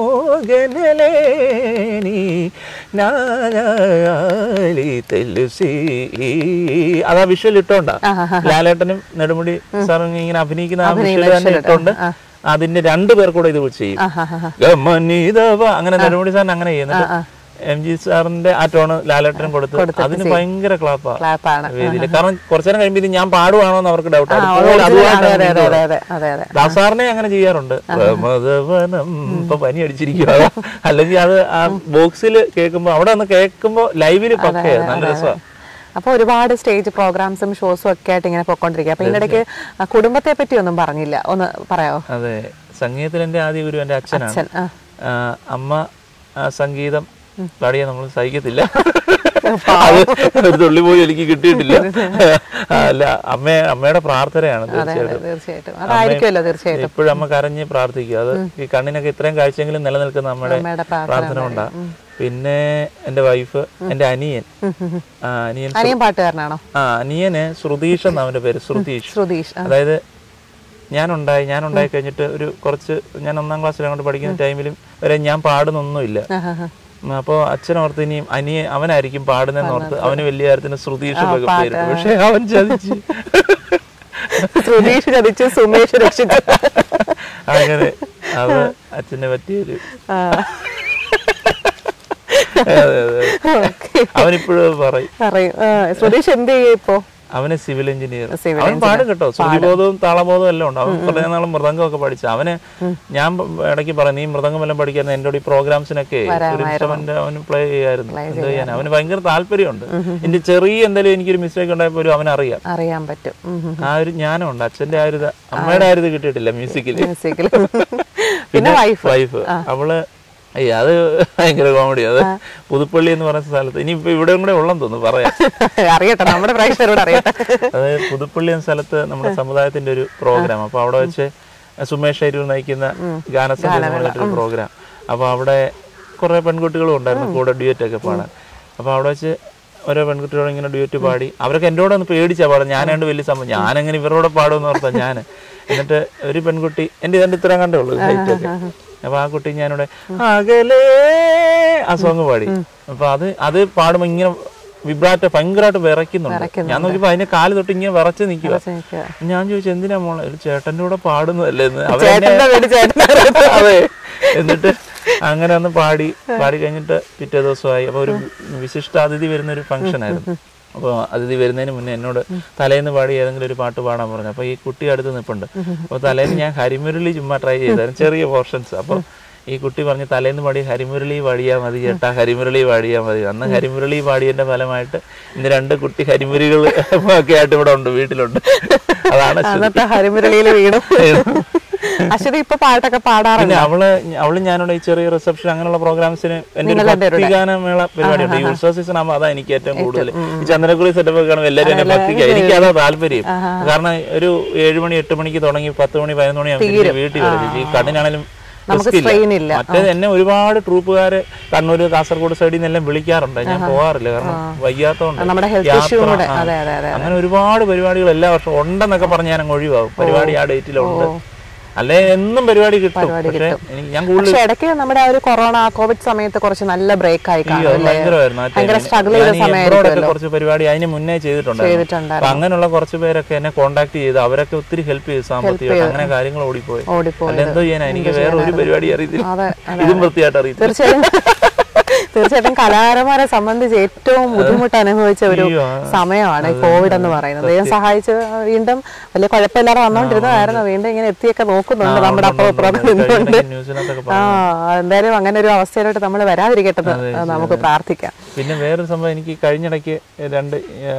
മോഗനലേനി നാലാലി തെല്ലുസി അതാ വിഷ്വൽ ഇട്ടോണ്ടാ ലാലേട്ടനും നെടുമുടി സാറും ഇങ്ങനെ അഭിനയിക്കുന്ന ആ വിഷ്വൽ തന്നെ ഇട്ടോണ്ട് അതിന്റെ രണ്ടു പേർ കൂടെ ഇത് ചെയ്യും ഗമനിതവ അങ്ങനെ നെടുമുടി സാറിന് അങ്ങനെ ചെയ്യുന്നുണ്ട് എം ജി സാറിന്റെ ആ ടോണ് ലാലേട്ടനും കൊടുത്ത് അതിന് ഭയങ്കര ക്ലാപ്പാ ക്ലാപ്പാണ് വേദിയില് കാരണം കുറച്ചു നേരം കഴിയുമ്പോൾ ഇത് ഞാൻ പാടുവാണോ എന്ന് അവർക്ക് ഡൗട്ട് അതെ അതെ അതെ അതെ അതെ അതെ അതെ ദാസാറിനെ അങ്ങനെ ചെയ്യാറുണ്ട് പ്രമദവനം ഇപ്പൊ പനി അടിച്ചിരിക്കുക അല്ലെങ്കിൽ അത് ആ ബോക്സിൽ കേൾക്കുമ്പോ അവിടെ ഒന്ന് കേൾക്കുമ്പോ ലൈവില് പക്കേ നല്ല രസമാണ് അപ്പൊ ഒരുപാട് സ്റ്റേജ് പ്രോഗ്രാംസും ഷോസും ഒക്കെ ആയിട്ട് ഇങ്ങനെ പൊക്കോണ്ടിരിക്കുക അപ്പൊ ഇതിന്റെ ഇടയ്ക്ക് ആ കുടുംബത്തെ പറ്റി ഒന്നും പറഞ്ഞില്ല ഒന്ന് പറയാവോ അതെ സംഗീതത്തിൽ എന്റെ ആദ്യ ഗുരു എന്റെ അച്ഛനാണ് അച്ഛൻ ആ ആ, അമ്മ ആ, സംഗീതം പാടിയാൽ നമ്മൾ സഹിക്കത്തില്ല അത് ഒരു തുള്ളി പോലും എനിക്ക് കിട്ടിയിട്ടില്ല അല്ല അമ്മ അമ്മയുടെ പ്രാർത്ഥനയാണ് തീർച്ചയായിട്ടും തീർച്ചയായിട്ടും അതായിരിക്കുമല്ലോ തീർച്ചയായിട്ടും എപ്പോഴും അമ്മ കരഞ്ഞ് പ്രാർത്ഥിക്കും അത് ഈ കണ്ണിനൊക്കെ ഇത്രയും കാഴ്ചയെങ്കിലും നിലനിൽക്കുന്ന നമ്മുടെ അമ്മയുടെ പ്രാർത്ഥന പ്രാർത്ഥന കൊണ്ടാ പിന്നെ എന്റെ വൈഫ് എന്റെ അനിയൻ ആ, അനിയൻ അനിയൻ പാട്ടുകാരനാണോ ആ അനിയന് ശ്രുതീഷ് എന്നാ അവന്റെ പേര് ശ്രുതീഷ് ശ്രുതീഷ് ആ, അതായത് ഞാനുണ്ടായി ഞാൻ ഉണ്ടായി കഴിഞ്ഞിട്ട് ഒരു കുറച്ച് ഞാൻ ഒന്നാം ക്ലാസ്സിൽ അങ്ങോട്ട് പഠിക്കുന്ന ടൈമിലും വരെ ഞാൻ പാടുന്നൊന്നുമില്ല ആ, ആ, ആ. അപ്പൊ അച്ഛനോർത്ത് ഇനിയും അനിയെ അവനായിരിക്കും പാടുന്നതെന്ന് ഓർത്ത് അവന് വലിയ കാര്യത്തിന് ശ്രുതീഷ് എന്നൊക്കെ പേരിട്ടു പക്ഷെ അവൻ ചതിച്ച് ശ്രുതീഷ് ചതിച്ചു സുമേഷ് രക്ഷിച്ചു അങ്ങനെ അത് അച്ഛനെ പറ്റിയൊരു ആ. അതെ, അതെ. ഓക്കേ. അവനിപ്പോഴും പറയും പറയൂ ആ, ശ്രുതീഷ് എന്ത് ചെയ്യും ഇപ്പോ അവന് സിവിൽ എഞ്ചിനീയർ Civil അവൻ പാടും കേട്ടോ ശ്രുതിബോധവും താളബോധവും എല്ലാം ഉണ്ട് അവൻ കുറേ നാളും മൃദംഗമൊക്കെ പഠിച്ച അവന് ഞാൻ പ- ഇടയ്ക്ക് പറഞ്ഞു നീ മൃദംഗം എല്ലാം പഠിക്കാൻ എൻ്റെ കൂടെ ഈ പ്രോഗ്രാംസിനൊക്കെ ഒരു ഇൻസ്ട്രുമെന്റ് അവന് പ്ലേ ചെയ്യായിരുന്നു എന്ത് ചെയ്യാൻ അവന് ഭയങ്കര താല്പര്യമുണ്ട് എന്റെ ചെറിയ എന്തെങ്കിലും എനിക്കൊരു മിസ്റ്റേക്ക് ഉണ്ടായപ്പോൾ ഒരു അവനറിയാം അറിയാൻ പറ്റും ഉം, ഉം. ആ ഒരു ജ്ഞാനമുണ്ട് അച്ഛന്റെ ആ ഒരു ഇത് അമ്മയുടെ ആ ഒരു ഇത് കിട്ടിയിട്ടില്ല മ്യൂസിക്കില് മ്യൂസിക്കില് പിന്നെ വൈഫ് വൈഫ് അവള് അയ്യ അത് ഭയങ്കര കോമഡി അത് പുതുപ്പള്ളി എന്ന് പറയുന്ന സ്ഥലത്ത് ഇനിയിപ്പോ ഇവിടെ കൂടെ ഉള്ളെന്ന് തോന്നുന്നു പറയാം അറിയട്ടെ നമ്മുടെ പ്രേക്ഷകരോട് അറിയട്ടെ അതായത് പുതുപ്പള്ളി എന്ന സ്ഥലത്ത് നമ്മുടെ സമുദായത്തിന്റെ ഒരു പ്രോഗ്രാം അപ്പൊ അവിടെ വെച്ച് സുമേഷ് അരൂർ നയിക്കുന്ന ഗാനസംഗീതം എന്ന് പറഞ്ഞിട്ടൊരു പ്രോഗ്രാം അപ്പൊ അവിടെ കുറെ പെൺകുട്ടികളും ഉണ്ടായിരുന്നു കൂടെ ഡ്യൂറ്റ് ഒക്കെ പാടാൻ അപ്പൊ അവിടെ വെച്ച് ഓരോ പെൺകുട്ടികളോട് ഇങ്ങനെ ഡ്യൂറ്റ് പാടി അവരൊക്കെ എന്നോട് ഒന്ന് പേടിച്ചാ പാടാം ഞാനാണ്ട് വലിയ സംഭവം ഞാനെങ്ങനെ ഇവരോട് പാടുമെന്ന് ഓർത്താ ഞാൻ എന്നിട്ട് ഒരു പെൺകുട്ടി എന്റെ ഇതെന്റെ ഇത്രയും കണ്ടേ ഉള്ളൂ height ഒക്കെ അപ്പൊ ആ കുട്ടി ഞാനിവിടെ അകലേ ആ സോങ് പാടി അപ്പൊ അത് അത് പാടുമ്പോ ഇങ്ങനെ വിബ്രാറ്റ ഭയങ്കരമായിട്ട് വിറയ്ക്കുന്നുണ്ട് ഞാൻ നോക്കിയപ്പോ അതിന്റെ കാല് തൊട്ട് ഇങ്ങനെ വിറച്ച് നിൽക്കുക നിൽക്കുക. ഞാൻ ചോദിച്ചു എന്തിനാ മോളെ ഒരു ചേട്ടന്റെ കൂടെ പാടുന്നതല്ലേ എന്ന് അവൻ ചേട്ടന്റെ വീട് ചേട്ടൻ അതെ എന്നിട്ട് അങ്ങനെ ഒന്ന് പാടി പാടി കഴിഞ്ഞിട്ട് പിറ്റേ ദിവസമായി അപ്പൊ ഒരു വിശിഷ്ട അതിഥി വരുന്ന ഒരു ഫംഗ്ഷൻ ആയിരുന്നു അപ്പോൾ അതിഥി വരുന്നതിന് മുന്നേ എന്നോട് തലേന്ന് പാടി ഏതെങ്കിലും ഒരു പാട്ട് പാടാൻ പറഞ്ഞു അപ്പോൾ ഈ കുട്ടി അടുത്ത് നിൽപ്പുണ്ട് അപ്പോൾ തലേന്ന് ഞാൻ ഹരിമുരളി ചുമ്മാ ട്രൈ ചെയ്തായിരുന്നു ചെറിയ പോർഷൻസ് അപ്പോൾ ഈ കുട്ടി പറഞ്ഞ് തലേന്ന് പാടി ഹരിമുരളി പാടിയാ മതി ചേട്ടാ ഹരിമുരളി പാടിയാ മതി അന്ന് ഹരിമുരളി പാടിയതിന്റെ ഫലമായിട്ട് ഇന്ന് രണ്ട് കുട്ടി ഹരിമുരികൾ ഒക്കെ ആയിട്ട് ഇവിടെ ഉണ്ട് വീട്ടിലുണ്ട് അതാണ് ശ്രുതി. അന്നത്തെ ഹരിമുരളിയിൽ വീണു അശ്വതി ഇപ്പൊ പാട്ടൊക്കെ പാടാറുണ്ട് പിന്നെ അവള് അവള് ഞാനോട് ഈ ചെറിയ റിസപ്ഷൻ അങ്ങനെയുള്ള പ്രോഗ്രാംസിന് എന്റെ ഒരു ഭക്തിഗാനമേള പരിപാടിയുണ്ട് ഈ ഉത്സവ സീസൺ ആകുമ്പോൾ അതാ എനിക്ക് ഏറ്റവും കൂടുതൽ ഈ ചന്ദ്രക്കുളി സെറ്റപ്പ് ഒക്കെ കാണുമ്പോൾ എല്ലാവരും എന്നെ ഭക്തിക്കുക എനിക്ക് അതാ താല്പര്യം കാരണം ഒരു ഏഴ് മണി എട്ട് മണിക്ക് തുടങ്ങി പത്ത് മണി പതിനൊന്ന് മണി ആകുമ്പോൾ വീട്ടിൽ വരും ഈ കണ്ണിനാണെങ്കിലും നമുക്ക് risk ഇല്ല. strain ഇല്ല. മറ്റേത് എന്നെ ഒരുപാട് ട്രൂപ്പുകാര് കണ്ണൂര് കാസർഗോഡ് സൈഡിൽ നിന്നെല്ലാം വിളിക്കാറുണ്ട് ഞാൻ പോവാറില്ല കാരണം വയ്യാത്തോണ്ട് നമ്മുടെ health യാത്ര, issue കൂടെ. ആ. അതെ, അതെ, അതെ. അങ്ങനെ ഒരുപാട് പരിപാടികൾ എല്ലാ വർഷവും ഉണ്ടെന്നൊക്കെ പറഞ്ഞ് ഞാൻ അങ്ങ് ഒഴിവാകും പരിപാടി ആ ഡേറ്റിലുണ്ട് അല്ലെ എന്നും പരിപാടി കിട്ടും പക്ഷേ എനിക്ക് ഞാൻ കൂടുതൽ പക്ഷെ ഇടയ്ക്ക് നമ്മുടെ ആ ഒരു കൊറോണ കോവിഡ് സമയത്ത് കുറച്ച് നല്ല ബ്രേക്ക് ആയി കാണും അല്ലേ ഭയങ്കരമായിരുന്നു ആ ഭയങ്കര time ന്. സ്ട്രഗിൾ ചെയ്ത ഞാൻ ഈ abroad ഒക്കെ സമയമായിരിക്കുമല്ലോ കുറച്ച് പരിപാടി അതിന് മുന്നേ ചെയ്തിട്ടുണ്ടായിരുന്നു ചെയ്തിട്ടുണ്ടായിരുന്നു അപ്പൊ അങ്ങനെയുള്ള കുറച്ച് പേരൊക്കെ എന്നെ കോണ്ടാക്ട് ചെയ്ത് അവരൊക്കെ ഒത്തിരി ഹെൽപ്പ് ചെയ്തു സാമ്പത്തികമായിട്ട് അങ്ങനെ കാര്യങ്ങൾ ഓടിപ്പോയി ഓടിപ്പോയി അല്ല എന്തോ ചെയ്യാനാ എനിക്ക് വേറെ ഒരു പരിപാടി അറിയത്തില്ല അതെ ഇതും വൃത്തിയായിട്ട് അറിയത്തില്ല തീർച്ചയായും തീർച്ചയായിട്ടും കലാകാരന്മാരെ സംബന്ധിച്ച് ഏറ്റവും ബുദ്ധിമുട്ട് അനുഭവിച്ച ഒരു അയ്യോ, ആ. സമയമാണ് ഈ കോവിഡ് എന്ന് പറയുന്നത് ദൈവം സഹായിച്ച് വീണ്ടും വലിയ കുഴപ്പമില്ലാതെ വന്നോണ്ടിരുന്നതായിരുന്നു വീണ്ടും ഇങ്ങനെ എത്തിയൊക്കെ നോക്കുന്നുണ്ട് നമ്മുടെ അപ്പുറം ഇപ്പുറം നിന്നുകൊണ്ട് ന്യൂസിനകത്തൊക്കെ ആ എന്തായാലും അങ്ങനെ ഒരു അവസ്ഥയിലോട്ട് നമ്മൾ വരാതിരിക്കട്ടെ എന്ന് നമുക്ക് പ്രാർത്ഥിക്കാം പിന്നെ വേറൊരു സംഭവം എനിക്ക് കഴിഞ്ഞിടയ്ക്ക് രണ്ട്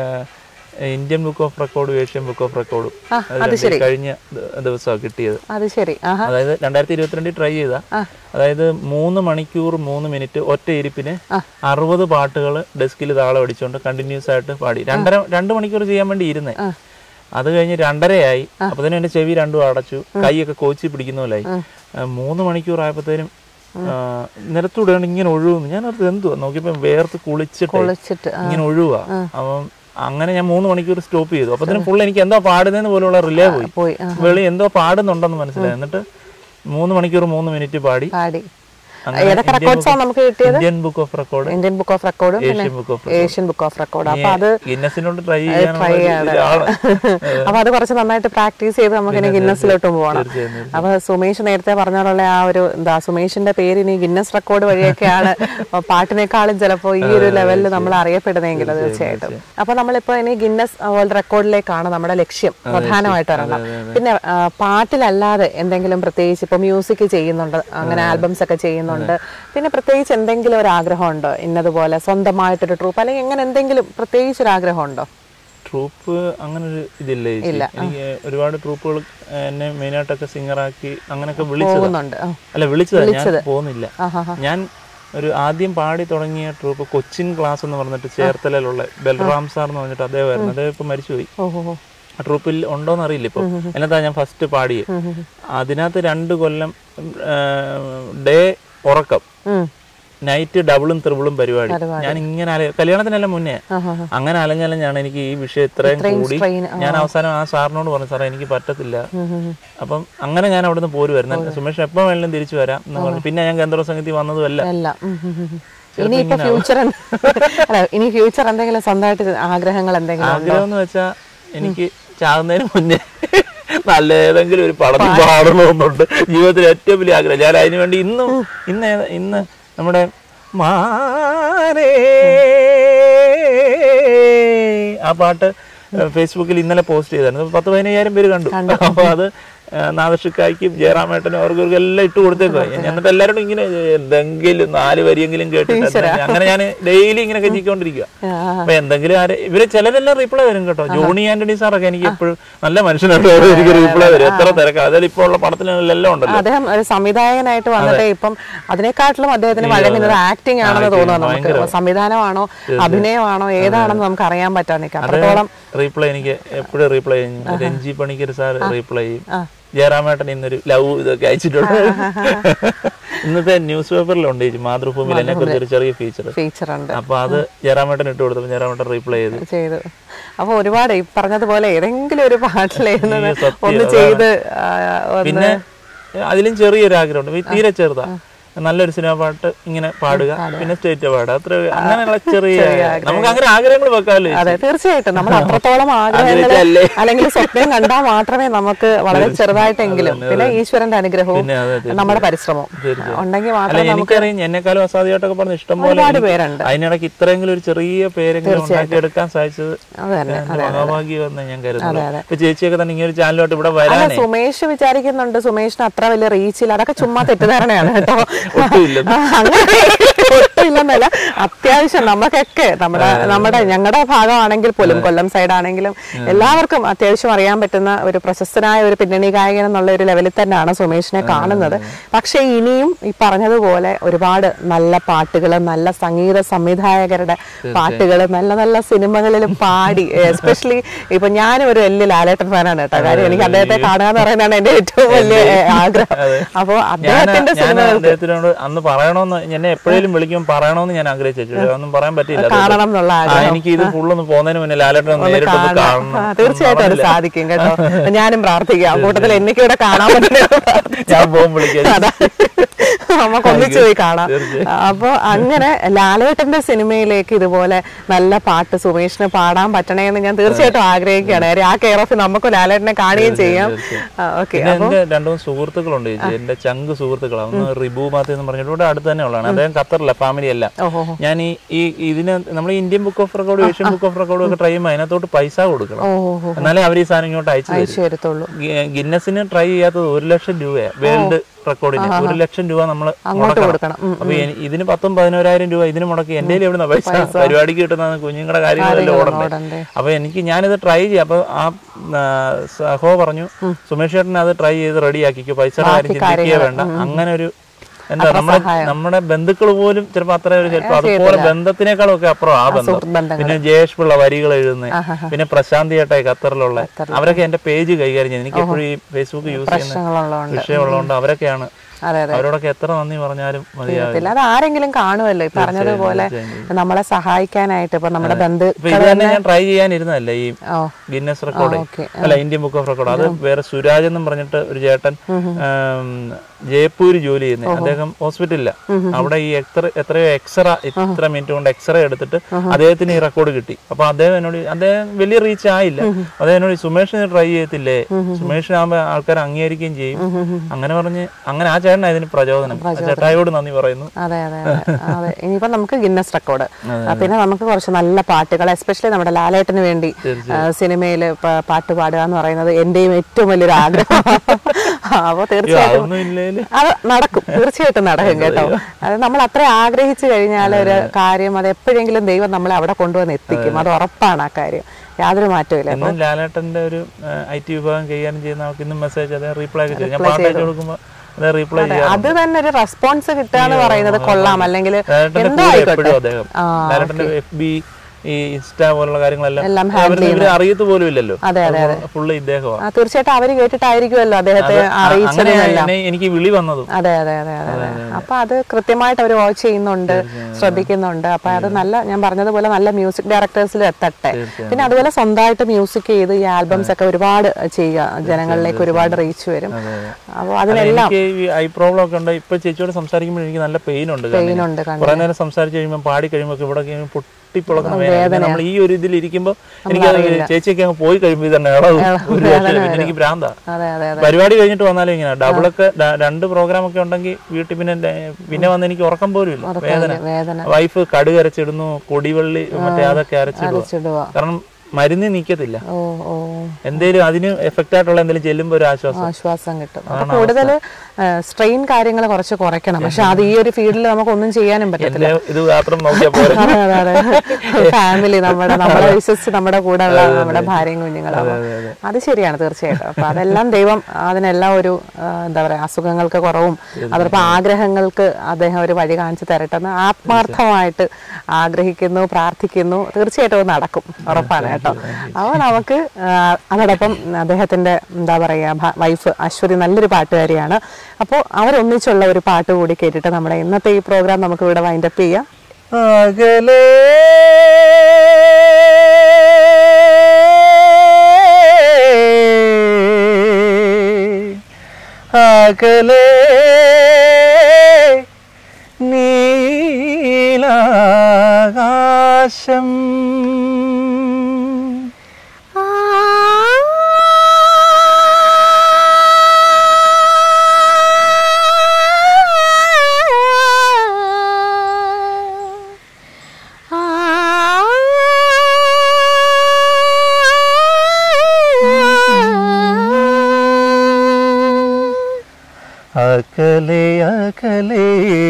ആ, ഇന്ത്യൻ ബുക്ക് ഓഫ് റെക്കോർഡും ഏഷ്യൻ ബുക്ക് ഓഫ് റെക്കോർഡും അത് രണ്ടും കഴിഞ്ഞ ദിവസമാണ് കിട്ടിയത് അത് ശരി ആഹാ അതായത് രണ്ടായിരത്തി ഇരുപത്തിരണ്ടിൽ ട്രൈ ചെയ്ത അതായത് മൂന്ന് മണിക്കൂർ മൂന്ന് മിനിറ്റ് ഒറ്റ ഇരിപ്പിന് അറുപത് പാട്ടുകൾ ഡെസ്കിൽ താളം അടിച്ചുകൊണ്ട് കണ്ടിന്യൂസ് ആയിട്ട് പാടി രണ്ടര രണ്ട് മണിക്കൂർ ചെയ്യാൻ വേണ്ടി ഇരുന്നേ അത് കഴിഞ്ഞ് രണ്ടരയായി അപ്പൊ തന്നെ എന്റെ ചെവി രണ്ടും അടച്ചു കൈയൊക്കെ കോച്ചി പിടിക്കുന്ന പോലായി ആ, മൂന്ന് മണിക്കൂർ ആയപ്പോഴത്തേനും നിരത്തൂടെ ഇങ്ങനെ ഒഴുകുന്നു ഞാൻ അത് എന്തുവാ നോക്കിയപ്പോ വേർത്ത് കുളിച്ചിട്ട് കുളിച്ചിട്ട് ആ, ഇങ്ങനെ ഒഴുകുക അപ്പം അങ്ങനെ ഞാൻ മൂന്ന് മണിക്കൂർ സ്റ്റോപ്പ് ചെയ്തു അപ്പൊ തന്നെ ഫുൾ എനിക്ക് എന്തോ പാടുന്നതെന്ന് പോലുള്ള റിലേ പോയി പോയി ആ, വെളി എന്തോ പാടുന്നുണ്ടെന്ന് മനസ്സിലായി എന്നിട്ട് മൂന്ന് മണിക്കൂർ മൂന്ന് മിനിറ്റ് പാടി പാടി അങ്ങനെ ഏതൊക്കെ റെക്കോർഡ്സാണ് നമുക്ക് കിട്ടിയത് Indian book of record Indian book of റെക്കോർഡും പിന്നെ Asian book of Asian book of record അപ്പൊ അത് ഗിന്നസിനോട് ട്രൈ ചെയ്യാനുള്ള try ഒരു ചെയ്യണം. ഇതാണ് അപ്പൊ അത് കുറച്ച് നന്നായിട്ട് പ്രാക്ടീസ് ചെയ്ത് നമുക്ക് ഇനി ഗിന്നസിലോട്ട് പോകണം തീർച്ചയായും, തീർച്ചയായും. അപ്പൊ സുമേഷ് നേരത്തെ പറഞ്ഞോളുള്ള ആ ഒരു എന്താ സുമേഷിന്റെ പേര് ഇനി ഗിന്നസ് റെക്കോർഡ് വഴിയൊക്കെയാണ് പാട്ടിനേക്കാളും ചിലപ്പോ ഈ ഒരു ലെവലിൽ നമ്മൾ അറിയപ്പെടുന്നതെങ്കിൽ തീർച്ചയായിട്ടും അപ്പൊ നമ്മളിപ്പോ ഇനി ഗിന്നസ് വേൾഡ് റെക്കോർഡിലേക്കാണ് നമ്മുടെ ലക്ഷ്യം പ്രധാനമായിട്ട് വരണം പിന്നെ ആ, പാട്ടിലല്ലാതെ എന്തെങ്കിലും പ്രത്യേകിച്ച് ഇപ്പൊ മ്യൂസിക് ചെയ്യുന്നുണ്ട് അങ്ങനെ ആൽബംസ് ഒക്കെ ചെയ്യുന്നുണ്ട് പിന്നെ പ്രത്യേകിച്ച് എന്തെങ്കിലും ഒരു ആഗ്രഹമുണ്ടോ ഇന്നതുപോലെ സ്വന്തമായിട്ടൊരു ട്രൂപ്പ് അല്ലെങ്കിൽ എങ്ങനെ എന്തെങ്കിലും പ്രത്യേകിച്ച് ഒരു ആഗ്രഹമുണ്ടോ ട്രൂപ്പ് അങ്ങനെ ഒരു ഇതില്ല ചേച്ചി. എനിക്ക് ഒരുപാട് ട്രൂപ്പുകൾ എന്നെ മെയിനായിട്ടൊക്കെ സിംഗറാക്കി അങ്ങനെയൊക്കെ വിളിച്ചത് പോകുന്നുണ്ട് ആ. അല്ല വിളിച്ചതാ ഞാൻ പോകുന്നില്ല ആഹാ. ഞാൻ ഒരു ആദ്യം പാടി തുടങ്ങിയ ട്രൂപ്പ് കൊച്ചിൻ ക്ലാസ് എന്ന് പറഞ്ഞിട്ട് ചേർത്തലയിലുള്ള ബൽറാം സാർ എന്ന് പറഞ്ഞിട്ട് അദ്ദേഹമായിരുന്നു അദ്ദേഹം ഇപ്പൊ മരിച്ചുപോയി ഓഹോ ആ ട്രൂപ്പിൽ ഉണ്ടോന്ന് അറിയില്ല ഇപ്പൊ എന്നതാ ഞാൻ ഫസ്റ്റ് പാടിയത് അതിനകത്ത് രണ്ട് കൊല്ലം ഡേ ഉറക്കം ഉം. നൈറ്റ് ഡബിളും ത്രിബിളും പരിപാടി ഞാൻ ഇങ്ങനെ അല കല്യാണത്തിനെല്ലാം മുന്നേ ആഹാ. അങ്ങനെ അലഞ്ഞലഞ്ഞാണ് എനിക്ക് ഈ വിഷയം ഇത്രയും കൂടി strain, ഞാൻ അവസാനം ആ സാറിനോട് പറഞ്ഞു സാറേ എനിക്ക് പറ്റത്തില്ല അപ്പം അങ്ങനെ ഞാൻ അവിടുന്ന് പോരുമായിരുന്നു സുമേഷ് എപ്പോൾ വേണമെങ്കിലും തിരിച്ചു വരാം എന്ന് പറഞ്ഞു പിന്നെ ഞാൻ ഗന്ധർവ സംഗീതി വന്നതുമല്ല എല്ലാം ഉം, ഉം, ഉം, ഉം. ഇനിയിപ്പോ ഫ്യൂച്ചർ അല്ല ഇനി ഫ്യൂച്ചർ എന്തെങ്കിലും സ്വന്തമായിട്ട് ആഗ്രഹങ്ങൾ എന്തെങ്കിലും ഉണ്ടോ? ആഗ്രഹം എന്ന് വെച്ചാൽ എനിക്ക് ചാകുന്നതിന് മുന്നേ നല്ല ഏതെങ്കിലും ഒരു പടത്തിൽ പാടണമെന്നുണ്ട് ജീവിതത്തിൽ ഏറ്റവും വലിയ ആഗ്രഹം ഞാൻ അതിനു വേണ്ടി ഇന്നും ഇന്ന് ഏത- ഇന്ന് നമ്മുടെ മാനേ ആ പാട്ട് ഫേസ്ബുക്കിൽ ഇന്നലെ പോസ്റ്റ് ചെയ്തായിരുന്നു പത്ത് പതിനയ്യായിരം പേര് കണ്ടു അപ്പൊ അത് നാദഷിക്കായ്ക്കും ജയറാമേട്ടനും അവർക്കും എല്ലാം ഇട്ട് കൊടുത്തേക്കുക എന്നിട്ട് എല്ലാവരോടും ഇങ്ങനെ എന്തെങ്കിലും നാല് വരിയെങ്കിലും കേട്ടിട്ട് അങ്ങനെ ഞാൻ ഡെയിലി ഇങ്ങനെ കെഞ്ചിക്കൊണ്ടിരിക്കുക ആ, അപ്പൊ എന്തെങ്കിലും ആരെ ഇവര് ചിലരെല്ലാം റീപ്ലൈ വരും കേട്ടോ ജോണി ആന്റണി സാറൊക്കെ എനിക്ക് എപ്പോഴും നല്ല മനുഷ്യനായിട്ട് എനിക്ക് റീപ്ലൈ വരും എത്ര തിരക്കാ അതായത് ഇപ്പോൾ ഉള്ള പടത്തിലെല്ലാം ഉണ്ടല്ലോ അദ്ദേഹം ഒരു സംവിധായകനായിട്ട് വന്നിട്ട് ഇപ്പം അതിനെക്കാട്ടിലും അദ്ദേഹത്തിന് വഴങ്ങുന്നത് ആക്ടിംഗ് ആണെന്ന് തോന്നുന്നു നമുക്ക് സംവിധാനമാണോ അഭിനയമാണോ ഏതാണെന്ന് നമുക്ക് അറിയാൻ പറ്റാൻ നിൽക്കാം അത്രത്തോളം റീപ്ലൈ എനിക്ക് എപ്പോഴും റീപ്ലൈ ചെയ്യും രഞ്ജി പണിക്കർ സാർ റീപ്ലൈ ചെയ്യും ജയറാമേട്ടൻ ഇന്നൊരു ലവ് ഇതൊക്കെ അയച്ചിട്ടുണ്ട് ഇന്നത്തെ ന്യൂസ് പേപ്പറിലുണ്ട് ചേച്ചി മാതൃഭൂമിയിൽ എന്നെ കുറിച്ച് ഒരു ചെറിയ ഫീച്ചർ ഫീച്ചർ ഉണ്ട് അപ്പൊ അത് ജയറാമേട്ടൻ ഇട്ട് കൊടുത്തപ്പോൾ ജയറാമേട്ടൻ റീപ്ലൈ ചെയ്തു ചെയ്തു അപ്പൊ ഒരുപാട് ഈ പറഞ്ഞതുപോലെ ഏതെങ്കിലും ഒരു പാട്ടിലേരുന്നത് അയ്യോ, സത്യം, ഒന്ന് അതാണ്. ചെയ്ത് ആ, ഒന്ന് പിന്നെ അതിലും ചെറിയൊരു ആഗ്രഹമുണ്ട് ഈ തീരെ ചെറുതാ നല്ലൊരു സിനിമ പാട്ട് ഇങ്ങനെ പാടുക പിന്നെ സ്റ്റേറ്റ് പാടുക അത്ര അങ്ങനെയുള്ള ചെറിയ നമുക്ക് അങ്ങനെ ആഗ്രഹങ്ങൾ വെക്കാമല്ലോ അതെ തീർച്ചയായിട്ടും നമ്മൾ അത്രത്തോളം ആഗ്രഹങ്ങൾ ആഗ്രഹിച്ചല്ലേ? അല്ലെങ്കിൽ സ്വപ്നം കണ്ടാൽ മാത്രമേ നമുക്ക് വളരെ ചെറുതായിട്ടെങ്കിലും പിന്നെ ഈശ്വരന്റെ അനുഗ്രഹവും പിന്നെ അതെ തീർച്ചയായും. നമ്മുടെ പരിശ്രമവും ഉണ്ടെങ്കിൽ അല്ല മാത്രമേ നമുക്ക് എനിക്കറിയാം എന്നെക്കാളും അസാധ്യമായിട്ടൊക്കെ പറഞ്ഞ ഇഷ്ടം പോലെ ഒരുപാട് എനിക്ക് പേരുണ്ട് അതിനിടയ്ക്ക് ഇത്രയെങ്കിലും ഒരു ചെറിയ പേരെങ്കിലും ഉണ്ടാക്കിയെടുക്കാൻ സാധിച്ചത് അത് തന്നെ എന്റെ മഹാഭാഗ്യമെന്ന് ഞാൻ കരുതുന്നു അതെ. ഇപ്പൊ ചേച്ചിയൊക്കെ തന്നെ ഇങ്ങനെ ഒരു ചാനലോട്ട് ഇവിടെ അല്ല വരാനേ സുമേഷ് വിചാരിക്കുന്നുണ്ട് സുമേഷിന് അത്ര വലിയ റീച്ചില്ല അതൊക്കെ ചുമ്മാ തെറ്റിദ്ധാരണയാണ് കേട്ടോ ഒട്ടുമില്ലെന്ന്. ആ, അങ്ങനെ ഒട്ടുമില്ലെന്നല്ല അത്യാവശ്യം നമുക്കൊക്കെ നമ്മുടെ നമ്മുടെ ഞങ്ങളുടെ ഭാഗമാണെങ്കിൽ പോലും കൊല്ലം സൈഡ് ആണെങ്കിലും എല്ലാവർക്കും അത്യാവശ്യം അറിയാൻ പറ്റുന്ന ഒരു പ്രശസ്തനായ ഒരു പിന്നണി ഗായകൻ എന്നുള്ള ഒരു ലെവലിൽ തന്നെയാണ് സുമേഷിനെ കാണുന്നത് പക്ഷേ ഇനിയും ഈ പറഞ്ഞതുപോലെ ഒരുപാട് നല്ല പാട്ടുകൾ നല്ല സംഗീത സംവിധായകരുടെ പാട്ടുകൾ നല്ല നല്ല സിനിമകളിൽ പാടി എസ്പെഷ്യലി ഇപ്പൊ ഞാനും ഒരു വലിയ ലാലേട്ടൻ ഫാനാണ് കേട്ടോ കാര്യം എനിക്ക് അദ്ദേഹത്തെ കാണുക എന്ന് പറയുന്നതാണ് എന്റെ ഏറ്റവും വലിയ ഏ, ആഗ്രഹം അപ്പോ ഞാൻ അദ്ദേഹത്തിന്റെ ഞാൻ സിനിമകൾ അദ്ദേഹത്തിനോട് അന്ന് പറയണമെന്ന് എന്നെ എപ്പോഴേലും വിളിക്കുമ്പോൾ പറയണമെന്ന് ഞാൻ ആഗ്രഹിച്ചു ഒന്നും പറയാൻ പറ്റിയില്ല അതുകൊണ്ട്. കാണണം എന്നുള്ള ആ, ആഗ്രഹം എനിക്ക് ഇത് ഫുള്ളൊന്ന് പോകുന്നതിന് മുന്നേ ലാലേട്ടൻ ഒന്ന് നേരിട്ട് ഒന്ന് കാണാം. കാണണം ആ, തീർച്ചയായിട്ടും അത് സാധിക്കും കേട്ടോ ഞാനും പ്രാർത്ഥിക്കാം കൂട്ടത്തിൽ എനിക്ക് ഇവിടെ കാണാൻ പറ്റുന്ന ഞാൻ പോകും വിളിക്കാം അതാ. നമുക്ക് ഒന്നിച്ച് പോയി കാണാം തീർച്ചയായും. അപ്പൊ അങ്ങനെ ലാലേട്ടന്റെ സിനിമയിലേക്ക് ഇതുപോലെ നല്ല പാട്ട് സുമേഷിന് പാടാൻ പറ്റണേ എന്ന് ഞാൻ തീർച്ചയായിട്ടും ആഗ്രഹിക്കുകയാണ് കാര്യം ആ കെയർ ഓഫ് നമുക്ക് ലാലേട്ടനെ കാണുകയും ചെയ്യാം ഓക്കെ പിന്നെ എന്റെ രണ്ടു മൂന്ന് സുഹൃത്തുക്കളുണ്ട് ചേച്ചി എന്റെ ചങ്ക് സുഹൃത്തുക്കളാണ് ഒന്ന് റിബു മാത്തി എന്ന് പറഞ്ഞിട്ട് ഇവിടെ അടുത്ത് തന്നെ ഉള്ളതാണ് അദ്ദേഹം ഖത്തറില്ല ഫാമിലി അല്ല ഓഹോ ഞാൻ ഈ ഈ ഇതിന് നമ്മൾ Indian book of record Asian book of record ഒക്കെ ട്രൈ ചെയ്യുമ്പോൾ അതിനകത്തോട്ട് പൈസ കൊടുക്കണം ഓഹോ എന്നാലേ അവർ ഈ സാധനം ഇങ്ങോട്ട് അയച്ചു തരും അയച്ചു തരത്തുള്ളൂ ഗി- ഗിന്നസിന് ട്രൈ ചെയ്യാത്തത് ഒരു ലക്ഷം രൂപയാണ് വേൾഡ് റെക്കോർഡിന് ഒരു ലക്ഷം രൂപ നമ്മൾ അങ്ങോട്ട് കൊടുക്കണം ഉം. അപ്പൊ എനി- ഇതിന് പത്തും പതിനോരായിരം രൂപ ഇതിന് മുടക്കി എന്റെ കയ്യിൽ എവിടുന്ന പൈസ പരിപാടിക്ക് കിട്ടുന്ന കുഞ്ഞുങ്ങളുടെ കാര്യങ്ങളെല്ലാം ഓടണ്ടേ ഓടണ്ടേ. അപ്പൊ എനിക്ക് ഞാനിത് ട്രൈ ചെയ്യാം അപ്പൊ ആ ആ, സഹോ പറഞ്ഞു സുമേഷ് ചേട്ടൻ അത് ട്രൈ ചെയ്ത് റെഡി ആക്കിക്കോ പൈസയുടെ കാര്യം ചിന്തിക്കുകയേ വേണ്ട അങ്ങനെ ഒരു എന്താ നമ്മുടെ നമ്മുടെ ബന്ധുക്കൾ പോലും ചിലപ്പോ അത്ര ഒരു ചിലപ്പോ അതുപോലെ ബന്ധത്തിനേക്കാളും ഒക്കെ അപ്പുറം ആ ബന്ധം സുഹൃത്ത് ബന്ധങ്ങൾ പിന്നെ ജയേഷ് പിള്ള വരികൾ എഴുതുന്നത് പിന്നെ പ്രശാന്തി ഏട്ടായി ഖത്തറിലുള്ള അവരൊക്കെ എന്റെ പേജ് കൈകാര്യം ചെയ്യുന്നത് എനിക്ക് എപ്പോഴും ഈ ഫേസ്ബുക്ക് യൂസ് ചെയ്യുന്ന പ്രശ്നങ്ങളുള്ളതുകൊണ്ട് വിഷയമുള്ളതുകൊണ്ട് അവരൊക്കെയാണ് അതെ അതെ അവരോടൊക്കെ എത്ര നന്ദി പറഞ്ഞാലും മതിയാവില്ല പിന്നെ അത് ആരെങ്കിലും കാണുമല്ലോ ഈ പറഞ്ഞതുപോലെ നമ്മളെ സഹായിക്കാനായിട്ട് ഇപ്പൊ നമ്മുടെ ബന്ധു ഇപ്പൊ ഇത് തന്നെ ഞാൻ ട്രൈ ചെയ്യാനിരുന്നതല്ല ഈ ഓ ഗിന്നസ് റെക്കോർഡ് ഓക്കെ അല്ല ഇന്ത്യൻ ബുക്ക് ഓഫ് റെക്കോർഡ് അത് വേറെ സുരാജ് എന്നും പറഞ്ഞിട്ട് ഒരു ചേട്ടൻ ആം, ജയ്പൂര് ജോലി ചെയ്യുന്നത് അദ്ദേഹം ഹോസ്പിറ്റലില്ല അവിടെ ഈ എത്ര എത്രയോ എക്സ്റ ഇത്ര മിനിറ്റ് കൊണ്ട് എക്സ്റേ എടുത്തിട്ട് അദ്ദേഹത്തിന് ഈ റെക്കോർഡ് കിട്ടി അപ്പൊ അദ്ദേഹം എന്നോട് അദ്ദേഹം വലിയ റീച്ച് ആയില്ല അദ്ദേഹം എന്നോട് സുമേഷിന് ട്രൈ ചെയ്യത്തില്ലേ സുമേഷിനാകുമ്പോ ആൾക്കാർ അംഗീകരിക്കുകയും ചെയ്യും അങ്ങനെ പറഞ്ഞ് അങ്ങനെ ആ ചേട്ടനാ ഇതിന് പ്രചോദനം ആ ചേട്ടായോട് നന്ദി പറയുന്നു അതെ അതെ അതെ അതെ ഇനിയിപ്പോ നമുക്ക് ഗിന്നസ് റെക്കോർഡ് പിന്നെ നമുക്ക് കുറച്ച് നല്ല പാട്ടുകൾ എസ്പെഷ്യലി നമ്മുടെ ലാലേട്ടന് വേണ്ടി സിനിമയിൽ പാട്ട് പാടുക എന്ന് പറയുന്നത് എന്റെയും ഏറ്റവും വലിയൊരു ആഗ്രഹം അപ്പോൾ അയ്യോ, തീർച്ചയായിട്ടും അതൊന്നും ഇല്ലേല് അത് നടക്കും തീർച്ചയായിട്ടും നടക്കും കേട്ടോ അത് നമ്മൾ അത്ര ആഗ്രഹിച്ചു കഴിഞ്ഞാൽ ഒരു കാര്യം അത് എപ്പോഴെങ്കിലും ദൈവം നമ്മളെ അവിടെ കൊണ്ടുവന്ന് എത്തിക്കും അത് ഉറപ്പാണ് ആ കാര്യം യാതൊരു മാറ്റവും ഇല്ല എന്നും ലാലേട്ടന്റെ ഒരു ഐ ടി വിഭാഗം കൈകാര്യം ചെയ്യുന്ന ആൾക്ക് ഇന്നും മെസ്സേജ് അദ്ദേഹം റീപ്ലൈ ഒക്കെ ചെയ്തു ഞാൻ പാട്ട് അയച്ചു കൊടുക്കുമ്പോൾ അദ്ദേഹം റീപ്ലൈ ചെയ്യാം അത് തന്നെ ഒരു റെസ്പോൺസ് കിട്ടുക എന്ന് പറയുന്നത് കൊള്ളാം അല്ലെങ്കിൽ ലാലേട്ടന്റെ എന്തോ കൂടെ ആയിക്കോട്ടെ എപ്പോഴും അദ്ദേഹം ലാലേട്ടന്റെ എഫ് ബി ഈ ഇൻസ്റ്റ പോലുള്ള കാര്യങ്ങളെല്ലാം എല്ലാം അവര് ഇവര് അറിയത്ത് പോലും ഇല്ലല്ലോ അതെ, അതെ, ഫുള്ള് ഇദ്ദേഹമാണ് ആ, തീർച്ചയായിട്ടും അവര് കേട്ടിട്ടായിരിക്കുമല്ലോ അദ്ദേഹത്തെ അറിയിച്ചത് അങ്ങനെ എനിക്ക് വിളി വന്നതും അതെ അതെ അതെ അതെ അതെ അപ്പൊ അത് കൃത്യമായിട്ട് അവർ വാച്ച് ചെയ്യുന്നുണ്ട് ശ്രദ്ധിക്കുന്നുണ്ട് അപ്പൊ അത് നല്ല ഞാൻ പറഞ്ഞതുപോലെ നല്ല മ്യൂസിക് ഡയറക്ടേഴ്സിൽ എത്തട്ടെ പിന്നെ അതുപോലെ സ്വന്തമായിട്ട് മ്യൂസിക് ചെയ്ത് ഈ ആൽബംസ് ഒക്കെ ഒരുപാട് ചെയ്യുക ജനങ്ങളിലേക്ക് ഒരുപാട് റീച്ച് വരും അപ്പോൾ അതിനെല്ലാം എനിക്ക് ഈ ഐ പ്രോബ്ലം ഒക്കെ ഉണ്ട് ഇപ്പൊ ചേച്ചിയോട് സംസാരിക്കുമ്പോൾ എനിക്ക് നല്ല പെയിൻ ഉണ്ട് കണ്ണിന്. പെയിനുണ്ട് കണ്ണിന്. കുറെ നേരം സംസാരിച്ച് കഴിയുമ്പോൾ പാടി കഴിയുമ്പോൾ ഇവിടെ പൊട്ടിപ്പൊളക്കുന്ന വേദന നമ്മൾ ഈ ഒരു ഇതിൽ ഇരിക്കുമ്പോൾ എനിക്ക് അത് ചേച്ചിയൊക്കെ അങ്ങ് പോയി കഴിയുമ്പോൾ ഇതന്നെ ഇളകും ഒരു രക്ഷയില്ല. പിന്നെ എനിക്ക് ഭ്രാന്താ അതെ അതെ അതെ പരിപാടി കഴിഞ്ഞിട്ട് വന്നാലും ഇങ്ങനെ ഡബിളൊക്കെ ര- രണ്ട് പ്രോഗ്രാം ഒക്കെ ഉണ്ടെങ്കിൽ വീട്ടിൽ പിന്നെ ഡ- പിന്നെ വന്ന് എനിക്ക് ഉറക്കം പോലും ഇല്ല വേദന വേദന വൈഫ് കടുക് അരച്ചിടുന്നു കൊടിവള്ളി മറ്റേ അതൊക്കെ അരച്ചിടുക അരച്ചിടുക കാരണം മരുന്ന് നിക്കത്തില്ല ഓ ഓ എന്തേലും അതിന് എഫക്റ്റ് ആയിട്ടുള്ള എന്തെങ്കിലും ചെല്ലുമ്പോൾ ഒരു ആശ്വാസം ആശ്വാസം കിട്ടും അപ്പൊ കൂടുതൽ സ്ട്രെയിൻ കാര്യങ്ങൾ കുറച്ച് കുറയ്ക്കണം പക്ഷെ അത് ഈ ഒരു ഫീൽഡിൽ നമുക്ക് ഒന്നും ചെയ്യാനും പറ്റത്തില്ല എന്റെ ഇത് മാത്രം നോക്കിയാൽ പോലെ അതെ അതെ അതെ ഫാമിലി നമ്മുടെ നമ്മളെ വിശ്വസിച്ച് നമ്മുടെ കൂടെ ഉള്ള നമ്മുടെ ഭാര്യയും കുഞ്ഞുങ്ങളും അത് ശരിയാണ് തീർച്ചയായിട്ടും അപ്പൊ അതെല്ലാം ദൈവം അതിനെല്ലാം ഒരു ആ, എന്താ പറയാ അസുഖങ്ങൾക്ക് കുറവും അതോടൊപ്പം ആഗ്രഹങ്ങൾക്ക് അദ്ദേഹം ഒരു വഴി കാണിച്ചു തരട്ടെ എന്ന് ആത്മാർത്ഥമായിട്ട് ആഗ്രഹിക്കുന്നു പ്രാർത്ഥിക്കുന്നു തീർച്ചയായിട്ടും അത് നടക്കും ഉറപ്പാണ് കേട്ടോ അപ്പോൾ നമുക്ക് ആ, അതോടൊപ്പം അദ്ദേഹത്തിന്റെ എന്താ പറയാ വൈഫ് അശ്വതി നല്ലൊരു പാട്ടുകാരിയാണ് അപ്പോൾ അവരൊന്നിച്ചുള്ള ഒരു പാട്ട് കൂടി കേട്ടിട്ട് നമ്മുടെ ഇന്നത്തെ ഈ പ്രോഗ്രാം നമുക്ക് ഇവിടെ വൈൻഡപ്പ് ചെയ്യാം അകലേ അകലേ നീലാകാശം അകലെ അകലെ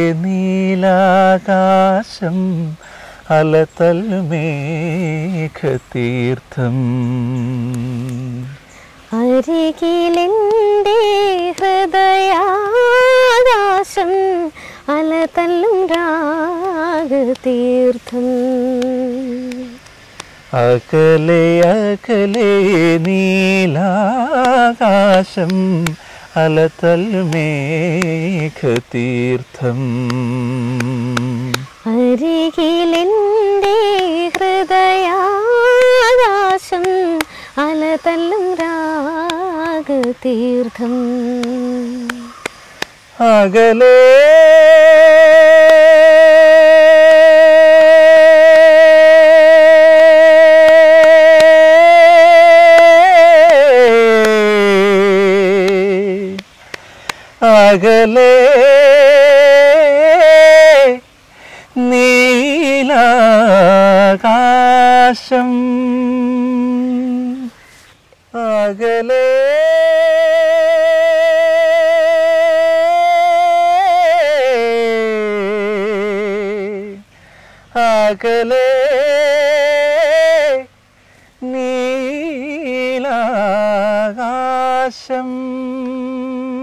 നീലാകാശം അലതല്ലുമേഘതീർത്ഥം അരികിലെൻ്റെ ഹൃദയാകാശം അലതല്ലും രാഗതീർത്ഥം അകലെ അകലെ നീലാകാശം അലതല്ലുമേഘതീർത്ഥം അരികിലെൻ്റെ ഹൃദയാകാശം അലതല്ലും രാഗതീർത്ഥം അകലെ അകലെ നീലാകാശം അകലെ അകലെ നീലാകാശം